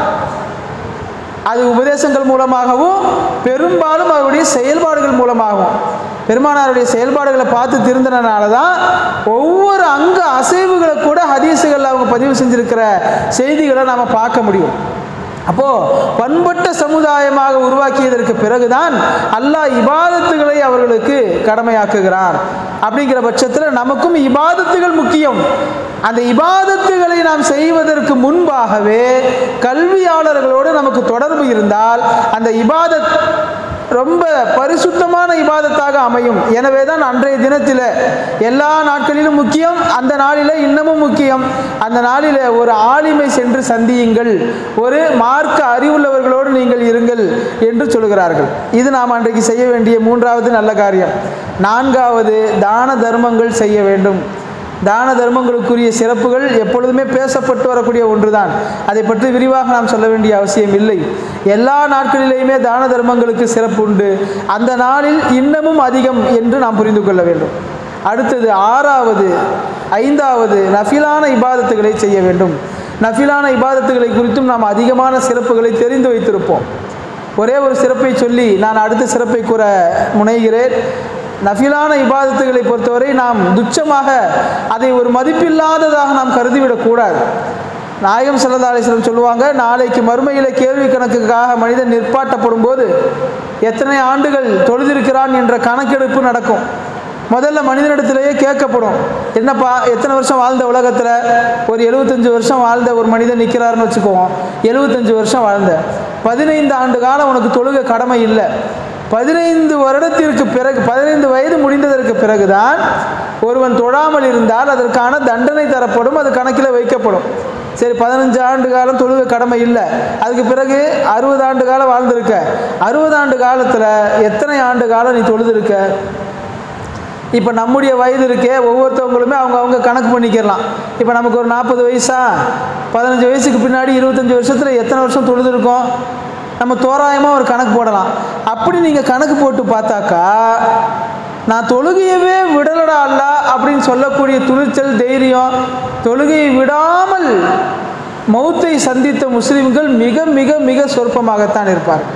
அது உபதேசங்கள் மூலமாகவும் பெரும்பாலும் அவருடைய செயல்பாடுகள் மூலமாகவும் பெருமானாருடைய செயல்பாடுகளை பார்த்து திருந்தினால தான் ஒவ்வொரு அங்க அசைவுகளை கூட ஹதீஸுகளில் அவங்க பதிவு செஞ்சிருக்கிற செய்திகளை நாம் பார்க்க முடியும் அப்போ பண்பட்ட சமுதாயமாக உருவாக்கியதற்கு பிறகுதான் அல்லாஹ் இபாதத்துகளை அவர்களுக்கு கடமையாக்குகிறான் அப்படிங்கிற பட்சத்தில் நமக்கும் இபாதத்துகள் முக்கியம் அந்த இபாதத்துகளை நாம் செய்வதற்கு முன்பாகவே கல்வியாளர்களோடு நமக்கு தொடர்பு இருந்தால் அந்த இபாதத் ரொம்ப பரிசுத்தமான இபாதத்தாக அமையும் எனவே தான் அன்றைய தினத்தில் எல்லா நாட்களிலும் முக்கியம் அந்த நாளில் இன்னமும் முக்கியம் அந்த நாளில் ஒரு ஆளுமை சென்று சந்தியுங்கள் ஒரு மார்க்க அறிவுள்ளவர்களோடு நீங்கள் இருங்கள் என்று சொல்கிறார்கள் இது நாம் அன்றைக்கு செய்ய வேண்டிய மூன்றாவது நல்ல காரியம் நான்காவது தான தர்மங்கள் செய்ய வேண்டும் தான தர்மங்களுக்குரிய சிறப்புகள் எப்பொழுதுமே பேசப்பட்டு வரக்கூடிய ஒன்றுதான் அதை பற்றி விரிவாக நாம் சொல்ல வேண்டிய அவசியம் இல்லை எல்லா நாட்களிலேயுமே தான தர்மங்களுக்கு சிறப்பு உண்டு அந்த நாளில் இன்னமும் அதிகம் என்று நாம் புரிந்து கொள்ள வேண்டும் அடுத்தது ஆறாவது ஐந்தாவது நஃபிலான இபாதத்துகளை செய்ய வேண்டும் நஃபிலான இபாதத்துகளை குறித்தும் நாம் அதிகமான சிறப்புகளை தெரிந்து வைத்திருப்போம் ஒரே ஒரு சிறப்பை சொல்லி நான் அடுத்த சிறப்பை கூற முனைகிறேன் நஃபிலான இபாதத்துகளை பொறுத்தவரை நாம் துச்சமாக அதை ஒரு மதிப்பில்லாததாக நாம் கருதிவிடக்கூடாது நாயகம் சல்லா அலிஸ்லம் சொல்லுவாங்க நாளைக்கு மறுமையில் கேள்வி கணக்குக்காக மனிதன் நிற்பாட்டப்படும் போது எத்தனை ஆண்டுகள் தொழுதிருக்கிறான் என்ற கணக்கெடுப்பு நடக்கும் முதல்ல மனிதனிடத்திலேயே கேட்கப்படும் என்னப்பா எத்தனை வருஷம் வாழ்ந்த உலகத்தில் ஒரு எழுபத்தஞ்சு வருஷம் வாழ்ந்த ஒரு மனிதன் நிற்கிறாருன்னு வச்சுக்குவோம் எழுபத்தஞ்சு வருஷம் வாழ்ந்த பதினைந்து ஆண்டு காலம் உனக்கு தொழுக கடமை இல்லை பதினைந்து வருடத்திற்கு பிறகு பதினைந்து வயது முடிந்ததற்கு பிறகுதான் ஒருவன் தொழாமல் இருந்தால் அதற்கான தண்டனை தரப்படும் அது கணக்கில் வைக்கப்படும் சரி பதினஞ்சு ஆண்டு காலம் தொழுக கடமை இல்லை அதுக்கு பிறகு அறுபது ஆண்டு காலம் வாழ்ந்திருக்க அறுபது ஆண்டு காலத்தில் எத்தனை ஆண்டு காலம் நீ தொழுதுருக்க இப்போ நம்முடைய வயது இருக்கே ஒவ்வொருத்தவங்களுமே அவங்க அவங்க கணக்கு பண்ணிக்கிறலாம் இப்போ நமக்கு ஒரு நாற்பது வயசா பதினஞ்சு வயசுக்கு பின்னாடி இருபத்தஞ்சி வருஷத்தில் எத்தனை வருஷம் தொழுதுருக்கோம் நம்ம தோராயமாக ஒரு கணக்கு போடலாம் அப்படி நீங்கள் கணக்கு போட்டு பார்த்தாக்கா நான் தொழுகையவே விடலடா அல்ல அப்படின்னு சொல்லக்கூடிய துணிச்சல் தைரியம் தொழுகையை விடாமல் மௌத்தை சந்தித்த முஸ்லிம்கள் மிக மிக மிக சொற்பமாகத்தான் இருப்பார்கள்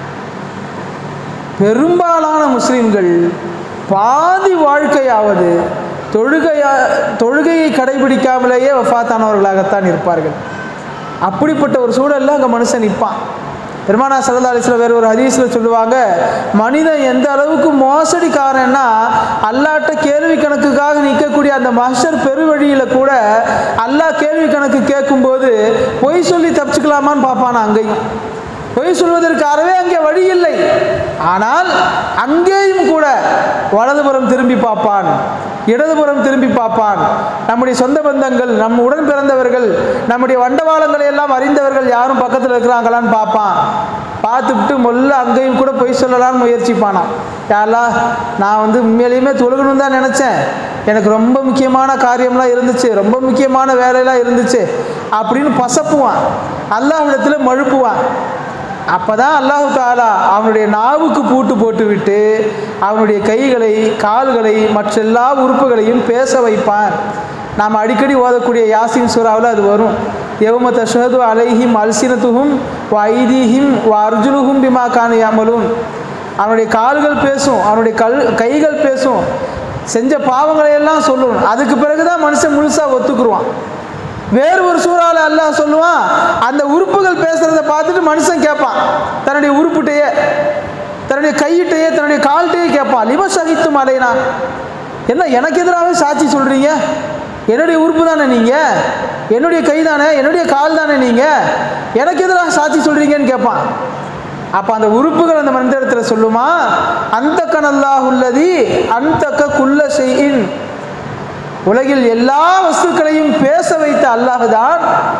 பெரும்பாலான முஸ்லிம்கள் பாதி வாழ்க்கையாவது தொழுகையா தொழுகையை கடைபிடிக்காமலேயே வஃபாத்தானவர்களாகத்தான் இருப்பார்கள் அப்படிப்பட்ட ஒரு சூழலில் அங்கே மனுஷன் நிற்பான் பெருமானா சல்லா அலிஸ்ல வேறு ஒரு ஹதீஸில் சொல்லுவாங்க மனிதன் எந்த அளவுக்கு மோசடிக்காரன்னா அல்லாட்ட கேள்வி கணக்குக்காக நிற்கக்கூடிய அந்த மஹர் பெருவழியில் கூட அல்லாஹ் கேள்வி கணக்கு கேட்கும்போது பொய் சொல்லி தப்பிச்சுக்கலாமான்னு பார்ப்பானா அங்கேயும் பொய் சொல்வதற்கு அறவே அங்கே வழி இல்லை ஆனால் அங்கேயும் கூட வலதுபுறம் திரும்பி பார்ப்பான் இடதுபுறம் திரும்பி பார்ப்பான் நம்முடைய சொந்த பந்தங்கள் நம் உடன் பிறந்தவர்கள் நம்முடைய வண்டவாளங்களை எல்லாம் அறிந்தவர்கள் யாரும் பக்கத்தில் இருக்கிறாங்களான்னு பார்ப்பான் பார்த்துவிட்டு மொல்ல அங்கேயும் கூட பொய் சொல்லலாம்னு முயற்சிப்பானாம் யாரா நான் வந்து உண்மையிலையுமே தொழுகணும்னு தான் நினச்சேன் எனக்கு ரொம்ப முக்கியமான காரியம்லாம் இருந்துச்சு ரொம்ப முக்கியமான வேலையெல்லாம் இருந்துச்சு அப்படின்னு பசப்புவான் அல்லாஹ்விடத்தில் மழுப்புவான் அப்போ தான் அல்லாஹு தாலா அவனுடைய நாவுக்கு பூட்டு போட்டு விட்டு அவனுடைய கைகளை கால்களை மற்ற எல்லா உறுப்புகளையும் பேச வைப்பான் நாம் அடிக்கடி ஓதக்கூடிய யாசின் சூறாவில் அது வரும் எவம தஷது அலைஹிம் அல்சினத்துகும் வைதீஹிம் அர்ஜுனுகும் பிமா கான யாமலும் அவனுடைய கால்கள் பேசும் அவனுடைய கல் கைகள் பேசும் செஞ்ச பாவங்களை எல்லாம் சொல்லும் அதுக்கு பிறகு தான் மனுஷன் முழுசாக ஒத்துக்குருவான் வேறு ஒரு சூறாவில் அல்லாஹ் சொல்லுவான் அந்த உறுப்புகள் பேசுறத பார்த்துட்டு மனுஷன் கேட்பான் தன்னுடைய உறுப்புட்டையே தன்னுடைய கையிட்டையே தன்னுடைய கால்கிட்டையே கேட்பான் லிம சகித்தும் அலைனா என்ன எனக்கு எதிராகவே சாட்சி சொல்கிறீங்க என்னுடைய உறுப்பு தானே நீங்கள் என்னுடைய கை தானே என்னுடைய கால் தானே நீங்கள் எனக்கு எதிராக சாட்சி சொல்கிறீங்கன்னு கேட்பான் அப்போ அந்த உறுப்புகள் அந்த மனிதத்தில் சொல்லுமா அந்த கனல்லாஹ் உள்ளதி அந்த குல்ல செய்யின் உலகில் எல்லா வஸ்துக்களையும் பேச வைத்த அல்லாஹ் தான்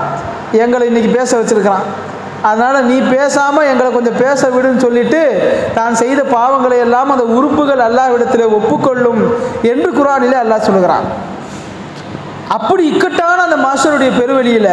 எங்களை இன்னைக்கு பேச வச்சிருக்கிறான் அதனால் நீ பேசாமல் எங்களை கொஞ்சம் பேச விடுன்னு சொல்லிட்டு தான் செய்த பாவங்களை எல்லாம் அந்த உறுப்புகள் அல்லாஹ்விடத்தில் ஒப்புக்கொள்ளும் என்று குரானிலே அல்லாஹ் சொல்லுகிறான் அப்படி இக்கட்டான அந்த மாஸ்டருடைய பெருவெளியில்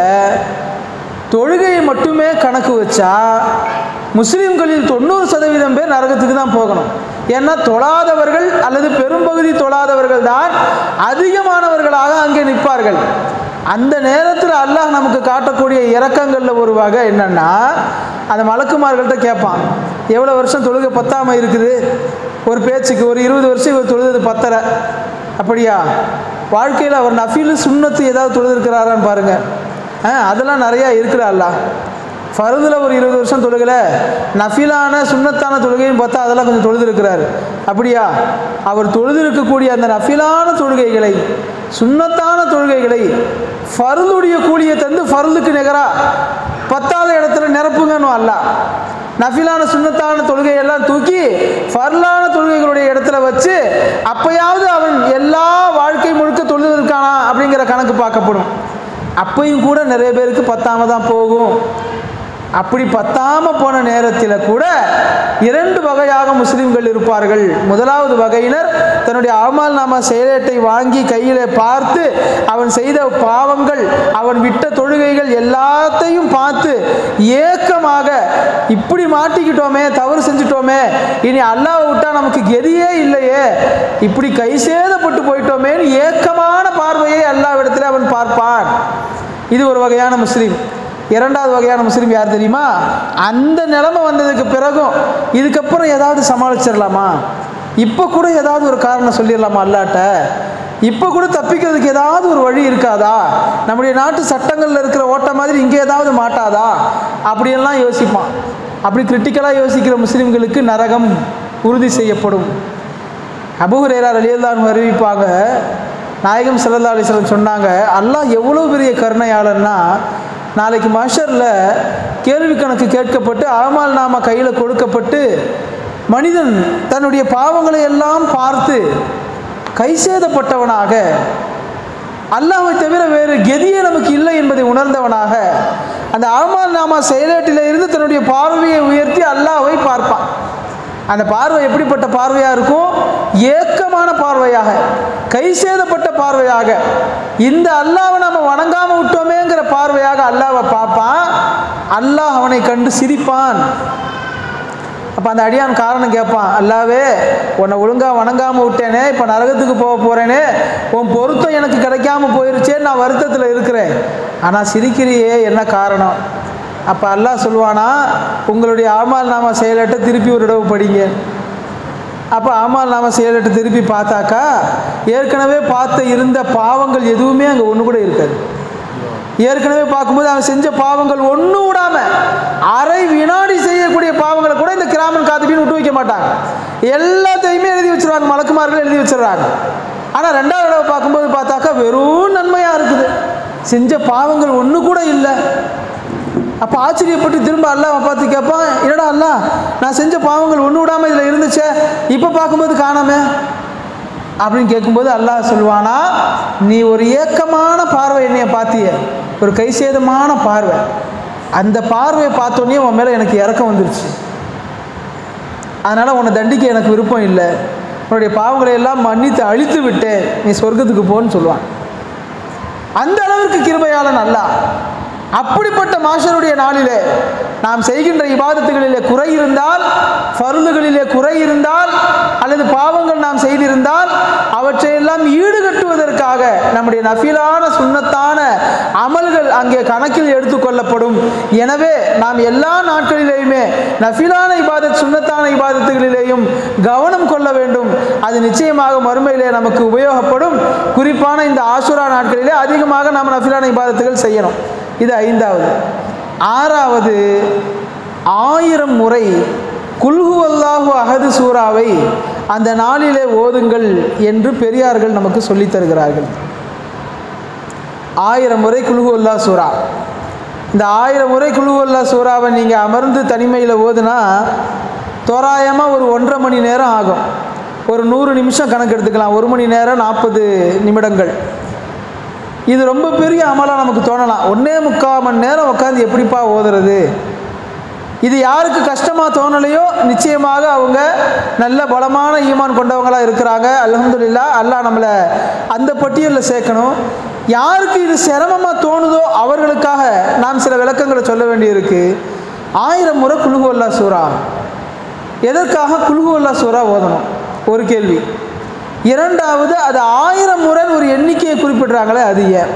தொழுகையை மட்டுமே கணக்கு வச்சா முஸ்லீம்களில் தொண்ணூறு சதவீதம் பேர் நரகத்துக்கு தான் போகணும் ஏன்னா தொழாதவர்கள் அல்லது பெரும்பகுதி தொழாதவர்கள் தான் அதிகமானவர்களாக அங்கே நிற்பார்கள் அந்த நேரத்தில் அல்லாஹ் நமக்கு காட்டக்கூடிய இறக்கங்களில் ஒரு வகை என்னன்னா அந்த மலக்குமார்கள்ட்ட கேட்பான் எவ்வளோ வருஷம் தொழுகை பத்தாம இருக்குது ஒரு பேச்சுக்கு ஒரு இருபது வருஷம் இவர் தொழுது பத்தரை அப்படியா வாழ்க்கையில் அவர் நஃபீல் சுண்ணத்து ஏதாவது தொழுதுருக்கிறாரான்னு பாருங்கள் ஆ அதெல்லாம் நிறையா இருக்குடா அல்லாஹ் ஃபருதில் ஒரு இருபது வருஷம் தொழுகல நஃபிலான சுண்ணத்தான தொழுகைன்னு பார்த்தா அதெல்லாம் கொஞ்சம் தொழுதுருக்கிறாரு அப்படியா அவர் தொழுதிருக்கக்கூடிய அந்த நஃபிலான தொழுகைகளை சுண்ணத்தான தொழுகைகளை ஃபருளுடைய கூலியை தந்து ஃபருளுக்கு நிகரா பத்தாவது இடத்துல நிரப்புங்கன்னு அல்ல நஃபிலான சுண்ணத்தான தொழுகையெல்லாம் தூக்கி ஃபர்லான தொழுகைகளுடைய இடத்துல வச்சு அப்பயாவது அவன் எல்லா வாழ்க்கை முழுக்க தொழுதிருக்கானா அப்படிங்கிற கணக்கு பார்க்கப்படும் அப்பையும் கூட நிறைய பேருக்கு பத்தாம தான் போகும் அப்படி பத்தாம போன நேரத்தில் கூட இரண்டு வகையாக முஸ்லிம்கள் இருப்பார்கள் முதலாவது வகையினர் தன்னுடைய அமல் நாம செயலேட்டை வாங்கி கையில் பார்த்து அவன் செய்த பாவங்கள் அவன் விட்ட தொழுகைகள் எல்லாத்தையும் பார்த்து ஏக்கமாக இப்படி மாட்டிக்கிட்டோமே தவறு செஞ்சிட்டோமே இனி அல்லாஹ் விட்டா நமக்கு கெதியே இல்லையே இப்படி கை சேதப்பட்டு போயிட்டோமேன்னு ஏக்கமான பார்வையை அல்லாவிடத்தில் அவன் பார்ப்பான் இது ஒரு வகையான முஸ்லீம் இரண்டாவது வகையான முஸ்லீம் யார் தெரியுமா அந்த நிலைமை வந்ததுக்கு பிறகும் இதுக்கப்புறம் ஏதாவது சமாளிச்சிடலாமா இப்போ கூட ஏதாவது ஒரு காரணம் சொல்லிடலாமா அல்லாட்ட இப்போ கூட தப்பிக்கிறதுக்கு ஏதாவது ஒரு வழி இருக்காதா நம்முடைய நாட்டு சட்டங்களில் இருக்கிற ஓட்ட மாதிரி இங்கே ஏதாவது மாட்டாதா அப்படியெல்லாம் யோசிப்பான் அப்படி கிரிட்டிக்கலாக யோசிக்கிற முஸ்லீம்களுக்கு நரகம் உறுதி செய்யப்படும் அபுஹுரேரா அலியல்லான்னு அறிவிப்பாங்க நாயகம் சல்லல்லா அலிஸ்லம் சொன்னாங்க அல்லாஹ் எவ்வளோ பெரிய கருணையாளன்னா நாளைக்கு மஷரில் கேள்வி கணக்கு கேட்கப்பட்டு அகமால் நாம கையில் கொடுக்கப்பட்டு மனிதன் தன்னுடைய பாவங்களை எல்லாம் பார்த்து கை சேதப்பட்டவனாக அல்லாஹ்வை தவிர வேறு கெதியே நமக்கு இல்லை என்பதை உணர்ந்தவனாக அந்த அகமால் நாமா செயலேட்டில் இருந்து தன்னுடைய பார்வையை உயர்த்தி அல்லாஹ்வை பார்ப்பான் அந்த பார்வை எப்படிப்பட்ட பார்வையாக இருக்கும் ஏக்கமான பார்வையாக கை சேதப்பட்ட பார்வையாக இந்த அல்லாவை நம்ம வணங்காம விட்டோமேங்கிற பார்வையாக அல்லாவை பார்ப்பான் அல்லாஹ் அவனை கண்டு சிரிப்பான் அப்போ அந்த அடியான் காரணம் கேட்பான் அல்லாவே உன்னை ஒழுங்காக வணங்காமல் விட்டேனே இப்போ நரகத்துக்கு போக போகிறேனே உன் பொருத்தம் எனக்கு கிடைக்காம போயிருச்சே நான் வருத்தத்தில் இருக்கிறேன் ஆனால் சிரிக்கிறியே என்ன காரணம் அப்போ அல்லாஹ் சொல்லுவானா உங்களுடைய ஆமால் நாம செயலட்டை திருப்பி ஒரு தடவை படிங்க அப்போ ஆமால் நாம செயலட்டை திருப்பி பார்த்தாக்கா ஏற்கனவே பார்த்த இருந்த பாவங்கள் எதுவுமே அங்கே ஒன்று கூட இருக்காது ஏற்கனவே பார்க்கும்போது அவன் செஞ்ச பாவங்கள் ஒன்றும் விடாம அரை வினாடி செய்யக்கூடிய பாவங்களை கூட இந்த கிராமன் காத்துபின்னு விட்டு வைக்க மாட்டாங்க எல்லாத்தையுமே எழுதி வச்சிருவாங்க மலக்குமார்கள் எழுதி வச்சிடுறாங்க ஆனால் ரெண்டாவது தடவை பார்க்கும்போது பார்த்தாக்கா வெறும் நன்மையாக இருக்குது செஞ்ச பாவங்கள் ஒன்று கூட இல்லை அப்போ ஆச்சரியப்பட்டு திரும்ப அல்லாவை பார்த்து கேட்பான் என்னடா அல்லா நான் செஞ்ச பாவங்கள் ஒன்று விடாமல் இதில் இருந்துச்சே இப்போ பார்க்கும்போது காணாமே அப்படின்னு கேட்கும்போது அல்லாஹ் சொல்லுவானா நீ ஒரு ஏக்கமான பார்வை என்னைய பார்த்திய ஒரு கைசேதமான பார்வை அந்த பார்வையை பார்த்தோன்னே உன் மேலே எனக்கு இறக்கம் வந்துருச்சு அதனால் உன்னை தண்டிக்க எனக்கு விருப்பம் இல்லை உன்னுடைய பாவங்களை எல்லாம் மன்னித்து அழித்து விட்டேன் நீ சொர்க்கத்துக்கு போன்னு சொல்லுவான் அந்த அளவிற்கு கிருபையாளன் அல்லாஹ் அப்படிப்பட்ட மாஷருடைய நாளிலே நாம் செய்கின்ற இபாதத்துகளிலே குறை இருந்தால் ஃபருதுகளிலே குறை இருந்தால் அல்லது பாவங்கள் நாம் செய்திருந்தால் அவற்றையெல்லாம் ஈடுகட்டுவதற்காக நம்முடைய நஃபிலான சுண்ணத்தான அமல்கள் அங்கே கணக்கில் எடுத்துக்கொள்ளப்படும் எனவே நாம் எல்லா நாட்களிலேயுமே நஃபிலான இபாதத் சுண்ணத்தான இபாதத்துகளிலேயும் கவனம் கொள்ள வேண்டும் அது நிச்சயமாக மறுமையிலே நமக்கு உபயோகப்படும் குறிப்பான இந்த ஆசுரா நாட்களிலே அதிகமாக நாம் நஃபிலான இபாதத்துகள் செய்யணும் இது ஐந்தாவது ஆறாவது ஆயிரம் முறை குல்ஹுவல்லாஹு அகது சூறாவை அந்த நாளிலே ஓதுங்கள் என்று பெரியார்கள் நமக்கு சொல்லித் தருகிறார்கள் ஆயிரம் முறை குல்ஹுவல்லா சூறா இந்த ஆயிரம் முறை குல்ஹுவல்லா சூறாவை நீங்கள் அமர்ந்து தனிமையில் ஓதுனா தோராயமாக ஒரு ஒன்றரை மணி நேரம் ஆகும் ஒரு நூறு நிமிஷம் கணக்கு எடுத்துக்கலாம் ஒரு மணி நேரம் நாற்பது நிமிடங்கள் இது ரொம்ப பெரிய அமலாக நமக்கு தோணலாம் ஒன்றே முக்கால் மணி நேரம் உட்காந்து எப்படிப்பா ஓதுறது இது யாருக்கு கஷ்டமாக தோணலையோ நிச்சயமாக அவங்க நல்ல பலமான ஈமான் கொண்டவங்களாக இருக்கிறாங்க அல்ஹம்துலில்லாஹ் அல்லாஹ் நம்மளை அந்த பட்டியலில் சேர்க்கணும் யாருக்கு இது சிரமமாக தோணுதோ அவர்களுக்காக நாம் சில விளக்கங்களை சொல்ல வேண்டியிருக்கு ஆயிரம் முறை குல்ஹுவல்லா சூரா எதற்காக குல்ஹுவல்லா சூரா ஓதணும் ஒரு கேள்வி இரண்டாவது அது ஆயிரம் முறை ஒரு எண்ணிக்கையை குறிப்பிடுறாங்களே அது ஏன்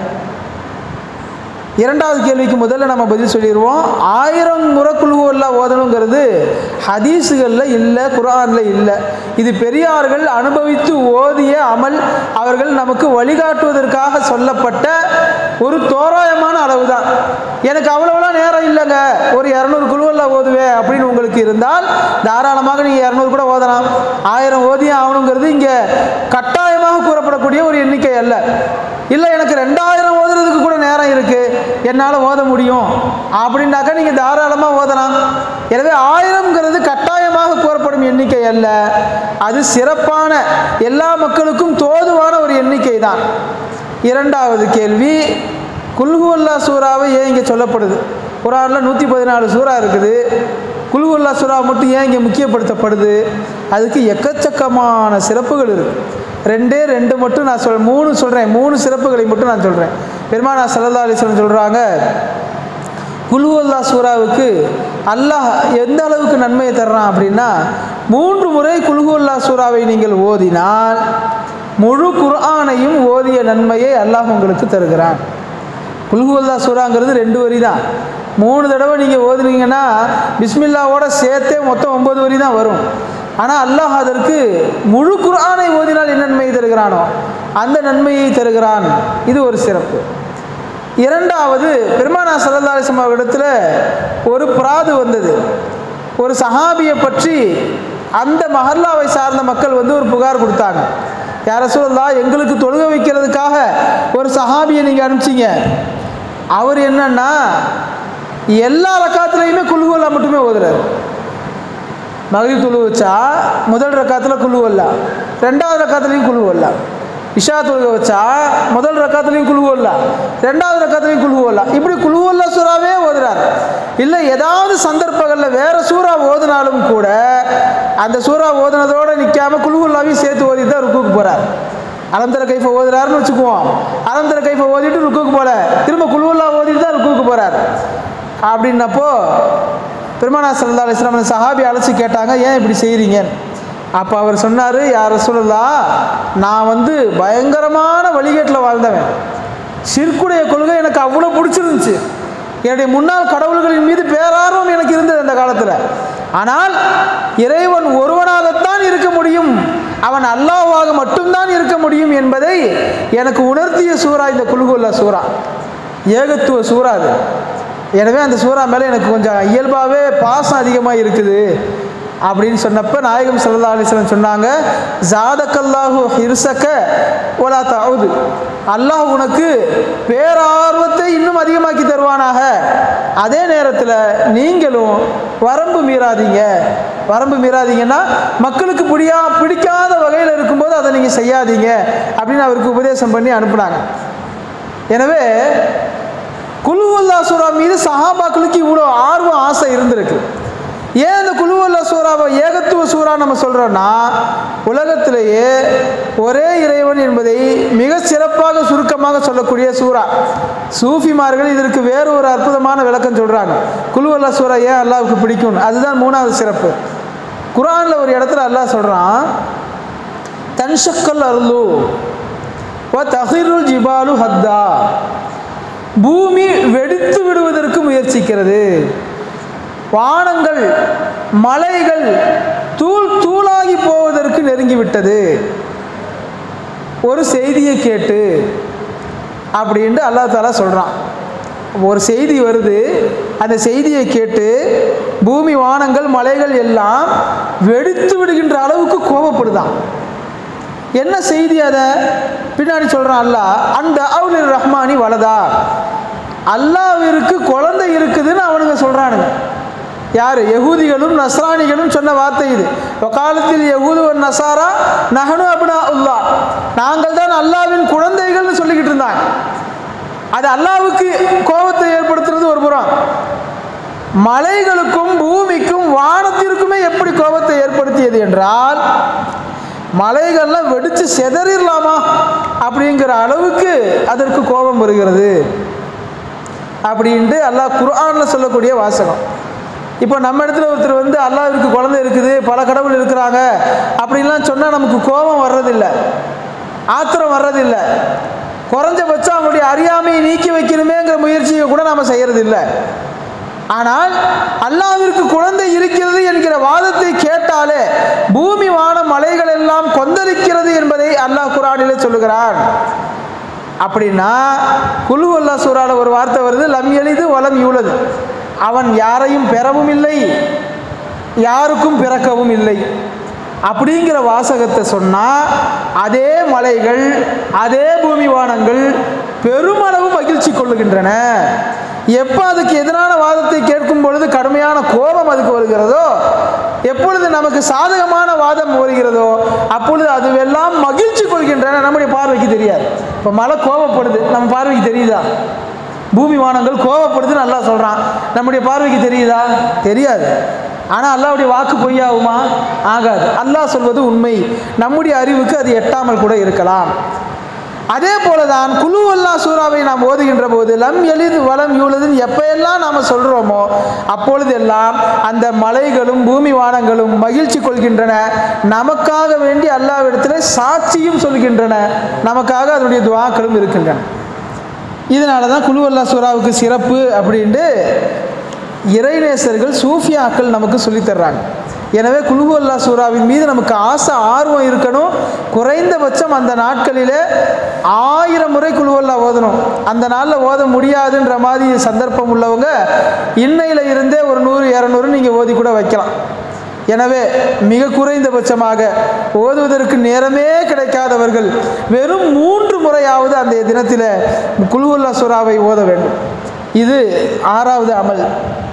இரண்டாவது கேள்விக்கு முதல்ல நம்ம பதில் சொல்லிடுவோம் ஆயிரம் முறை குழுவெல்லாம் ஓதணுங்கிறது ஹதீஸுகளில் இல்லை குரானில் இல்லை இது பெரியார்கள் அனுபவித்து ஓதிய அமல் அவர்கள் நமக்கு வழிகாட்டுவதற்காக சொல்லப்பட்ட ஒரு தோராயமான அளவு தான் எனக்கு அவ்வளோலாம் நேரம் இல்லைங்க ஒரு இரநூறு குழுவெல்லாம் ஓதுவேன் அப்படின்னு உங்களுக்கு இருந்தால் தாராளமாக நீங்கள் இரநூறு கூட ஓதலாம் ஆயிரம் ஓதியே ஆகணுங்கிறது இங்கே கட்டாயமாக கூறப்படக்கூடிய ஒரு எண்ணிக்கை அல்ல இல்லை எனக்கு ரெண்டாயிரம் ஓதுறதுக்கு கூட நேரம் இருக்குது என்னால் ஓத முடியும் அப்படின்னாக்கா நீங்கள் தாராளமாக ஓதலாம் எனவே ஆயிரம்ங்கிறது கட்டாயமாக கூறப்படும் எண்ணிக்கை அல்ல அது சிறப்பான எல்லா மக்களுக்கும் தோதுவான ஒரு எண்ணிக்கை தான் இரண்டாவது கேள்வி குல்ஹுல்லா சூறாவை ஏன் இங்கே சொல்லப்படுது குரானில் நூற்றி பதினாலு சூறா இருக்குது குல்ஹுல்லா சூறா மட்டும் ஏன் இங்கே முக்கியப்படுத்தப்படுது அதுக்கு எக்கச்சக்கமான சிறப்புகள் இருக்குது ரெண்டே ரெண்டு மட்டும் நான் சொல் மூணு சொல்கிறேன் மூணு சிறப்புகளை மட்டும் நான் சொல்கிறேன் பெருமானா சல்லா அலிஸ்வரம் சொல்கிறாங்க குல்ஹுல்லா சூறாவுக்கு அல்லாஹ் எந்த அளவுக்கு நன்மையை தர்றான் அப்படின்னா மூன்று முறை குல்ஹுல்லா சூறாவை நீங்கள் ஓதினால் முழு குர்ஆனையும் ஓதிய நன்மையை அல்லாஹ் உங்களுக்கு தருகிறான் குல்ஹுல்லா சூறாங்கிறது ரெண்டு வரி தான் மூணு தடவை நீங்கள் ஓதுனீங்கன்னா பிஸ்மில்லாவோட சேர்த்தே மொத்தம் ஒன்பது வரி தான் வரும் ஆனால் அல்லாஹ் அதற்கு முழு குர்ஆனை ஓதினால் என்ன நன்மையை தருகிறானோ அந்த நன்மையை தருகிறான் இது ஒரு சிறப்பு இரண்டாவது பெருமானா சல்லா அலிஸ்லாம் அவர்களிடத்தில் ஒரு பிராது வந்தது ஒரு சஹாபியை பற்றி அந்த மஹல்லாவை சார்ந்த மக்கள் வந்து ஒரு புகார் கொடுத்தாங்க யார சொல்லலாம் எங்களுக்கு தொழுக வைக்கிறதுக்காக ஒரு சஹாபியை நீங்கள் அனுப்பிச்சிங்க அவர் என்னன்னா எல்லா ரக்காத்துலேயுமே குழுவெல்லாம் மட்டுமே ஓதுறாரு மகளிர் குழு வச்சா முதல் ரக்காத்தில் குழு வரல ரெண்டாவது ரக்காத்துலேயும் குழு வரல இஷா தொழுக வச்சா முதல் ரக்காத்துலேயும் குழு வரல ரெண்டாவது ரக்காத்துலேயும் குழு வரல இப்படி குழுவல்ல சூறாவே ஓதுறார் இல்லை ஏதாவது சந்தர்ப்பங்களில் வேற சூறா ஓதுனாலும் கூட அந்த சூறா ஓதுனதோட நிற்காம குழுவல்லாவையும் சேர்த்து ஓதி தான் ருக்குக்கு போகிறார் அலந்தர கைஃப ஓதுறாருன்னு வச்சுக்குவோம் அலந்தர கைஃப ஓதிட்டு ருக்குக்கு போல திரும்ப குழுவல்லா ஓதிட்டு தான் ருக்குக்கு போகிறார் அப்படின்னப்போ பெருமானா சல்லா அலிஸ்லாம் அந்த சஹாபி அழைச்சி கேட்டாங்க ஏன் இப்படி செய்கிறீங்க அப்போ அவர் சொன்னார் யார் சொல்லலாம் நான் வந்து பயங்கரமான வழிகேட்டில் வாழ்ந்தவன் சிற்குடைய கொள்கை எனக்கு அவ்வளோ பிடிச்சிருந்துச்சு என்னுடைய முன்னாள் கடவுள்களின் மீது பேரார்வம் எனக்கு இருந்தது அந்த காலத்தில் ஆனால் இறைவன் ஒருவனாகத்தான் இருக்க முடியும் அவன் அல்லாஹ்வாக மட்டும்தான் இருக்க முடியும் என்பதை எனக்கு உணர்த்திய சூறா இந்த குல்குல்லா சூறா ஏகத்துவ சூறா அது எனவே அந்த சூறா மேலே எனக்கு கொஞ்சம் இயல்பாகவே பாசம் அதிகமாக இருக்குது அப்படின்னு சொன்னப்போ நாயகம் சல்லா அலிஸ்லம் சொன்னாங்க ஜாதக்கல்லாஹு ஹிர்சக்க ஒலா தாவுது அல்லாஹ் உனக்கு பேரார்வத்தை இன்னும் அதிகமாக்கி தருவானாக அதே நேரத்தில் நீங்களும் வரம்பு மீறாதீங்க வரம்பு மீறாதீங்கன்னா மக்களுக்கு பிடியா பிடிக்காத வகையில் இருக்கும்போது அதை நீங்கள் செய்யாதீங்க அப்படின்னு அவருக்கு உபதேசம் பண்ணி அனுப்புனாங்க எனவே குழுவல்லா சூறா மீது சஹாபாக்களுக்கு இவ்வளோ ஆர்வம் ஆசை இருந்திருக்கு ஏன் இந்த குழுவல்லா சூறாவை ஏகத்துவ சூறா நம்ம சொல்கிறோன்னா உலகத்திலேயே ஒரே இறைவன் என்பதை மிக சிறப்பாக சுருக்கமாக சொல்லக்கூடிய சூறா சூஃபிமார்கள் இதற்கு வேறு ஒரு அற்புதமான விளக்கம் சொல்கிறாங்க குழுவல்லா சூறா ஏன் அல்லாவுக்கு பிடிக்கும் அதுதான் மூணாவது சிறப்பு குரானில் ஒரு இடத்துல அல்லாஹ் சொல்கிறான் தன்ஷக்கல் அருளு வ தஹிருல் ஜிபாலு ஹத்தா பூமி வெடித்து விடுவதற்கு முயற்சிக்கிறது வானங்கள் மலைகள் தூள் தூளாகி போவதற்கு நெருங்கிவிட்டது ஒரு செய்தியை கேட்டு அப்படின்ட்டு அல்லா தாலா சொல்கிறான் ஒரு செய்தி வருது அந்த செய்தியை கேட்டு பூமி வானங்கள் மலைகள் எல்லாம் வெடித்து விடுகின்ற அளவுக்கு கோபப்படுதான் என்ன செய்தி அதை பின்னாடி சொல்கிறான் அல்லாஹ் அந்த அவுலிர் ரஹ்மானி வலதா அல்லாவிற்கு குழந்தை இருக்குதுன்னு அவனுங்க சொல்கிறானுங்க யார் யகூதிகளும் நஸ்ரானிகளும் சொன்ன வார்த்தை இது காலத்தில் யகூது நசாரா நகனு அப்னா உல்லா நாங்கள் தான் அல்லாவின் குழந்தைகள்னு சொல்லிக்கிட்டு இருந்தாங்க அது அல்லாவுக்கு கோபத்தை ஏற்படுத்துறது ஒரு புறம் மலைகளுக்கும் பூமிக்கும் வானத்திற்குமே எப்படி கோபத்தை ஏற்படுத்தியது என்றால் மலைகள்லாம் வெடித்து செதறிடலாமா அப்படிங்கிற அளவுக்கு அதற்கு கோபம் வருகிறது அப்படின்ட்டு அல்லாஹ் குர்ஆனில் சொல்லக்கூடிய வாசகம் இப்போ நம்ம இடத்துல ஒருத்தர் வந்து அல்லாஹ்விற்கு குழந்தை இருக்குது பல கடவுள் இருக்கிறாங்க அப்படின்லாம் சொன்னால் நமக்கு கோபம் வர்றதில்லை ஆத்திரம் வர்றதில்லை குறைஞ்சபட்சம் அவங்களுடைய அறியாமையை நீக்கி வைக்கணுமேங்கிற முயற்சியை கூட நாம் செய்யறதில்லை ஆனால் அல்லாவிற்கு குழந்தை இருக்கிறது என்கிற வாதத்தை கேட்டாலே பூமி வானம் மலைகள் எல்லாம் கொந்தளிக்கிறது என்பதை அல்லாஹ் குரானிலே சொல்லுகிறான் அப்படின்னா குழு அல்லா சூறால ஒரு வார்த்தை வருது லம் எளிது வலம் யூலது அவன் யாரையும் பெறவும் இல்லை யாருக்கும் பிறக்கவும் இல்லை அப்படிங்கிற வாசகத்தை சொன்னால் அதே மலைகள் அதே பூமி வானங்கள் பெருமளவு மகிழ்ச்சி கொள்ளுகின்றன எப்போ அதுக்கு எதிரான வாதத்தை கேட்கும் பொழுது கடுமையான கோபம் அதுக்கு வருகிறதோ எப்பொழுது நமக்கு சாதகமான வாதம் வருகிறதோ அப்பொழுது அதுவெல்லாம் மகிழ்ச்சி கொள்கின்றன நம்முடைய பார்வைக்கு தெரியாது இப்போ மழை கோபப்படுது நம்ம பார்வைக்கு தெரியுதா பூமி வானங்கள் கோபப்படுது நல்லா சொல்கிறான் நம்முடைய பார்வைக்கு தெரியுதா தெரியாது ஆனால் அல்லாவுடைய வாக்கு பொய்யாகுமா ஆகாது அல்லாஹ் சொல்வது உண்மை நம்முடைய அறிவுக்கு அது எட்டாமல் கூட இருக்கலாம் அதே போல தான் குழு அல்லா சூறாவை நாம் ஓதுகின்ற போது லம் எளிது வளம் யூழுதுன்னு எப்பையெல்லாம் நாம் சொல்கிறோமோ அப்பொழுதெல்லாம் அந்த மலைகளும் பூமி வானங்களும் மகிழ்ச்சி கொள்கின்றன நமக்காக வேண்டி அல்லாவிடத்தில் சாட்சியும் சொல்கின்றன நமக்காக அதனுடைய துவாக்களும் இருக்கின்றன இதனால தான் குழு அல்லா சூறாவுக்கு சிறப்பு அப்படின்ட்டு இறைநேசர்கள் சூஃபியாக்கள் நமக்கு சொல்லித் தர்றாங்க எனவே குழுகு அல்லா சூறாவின் மீது நமக்கு ஆசை ஆர்வம் இருக்கணும் குறைந்தபட்சம் அந்த நாட்களிலே ஆயிரம் முறை குழுவல்லா ஓதணும் அந்த நாளில் ஓத முடியாதுன்ற மாதிரி சந்தர்ப்பம் உள்ளவங்க இன்னையில் இருந்தே ஒரு நூறு இரநூறு நீங்கள் ஓதி கூட வைக்கலாம் எனவே மிக குறைந்தபட்சமாக ஓதுவதற்கு நேரமே கிடைக்காதவர்கள் வெறும் மூன்று முறையாவது அந்த தினத்தில் குழுவுல்லா சூறாவை ஓத வேண்டும் இது ஆறாவது அமல்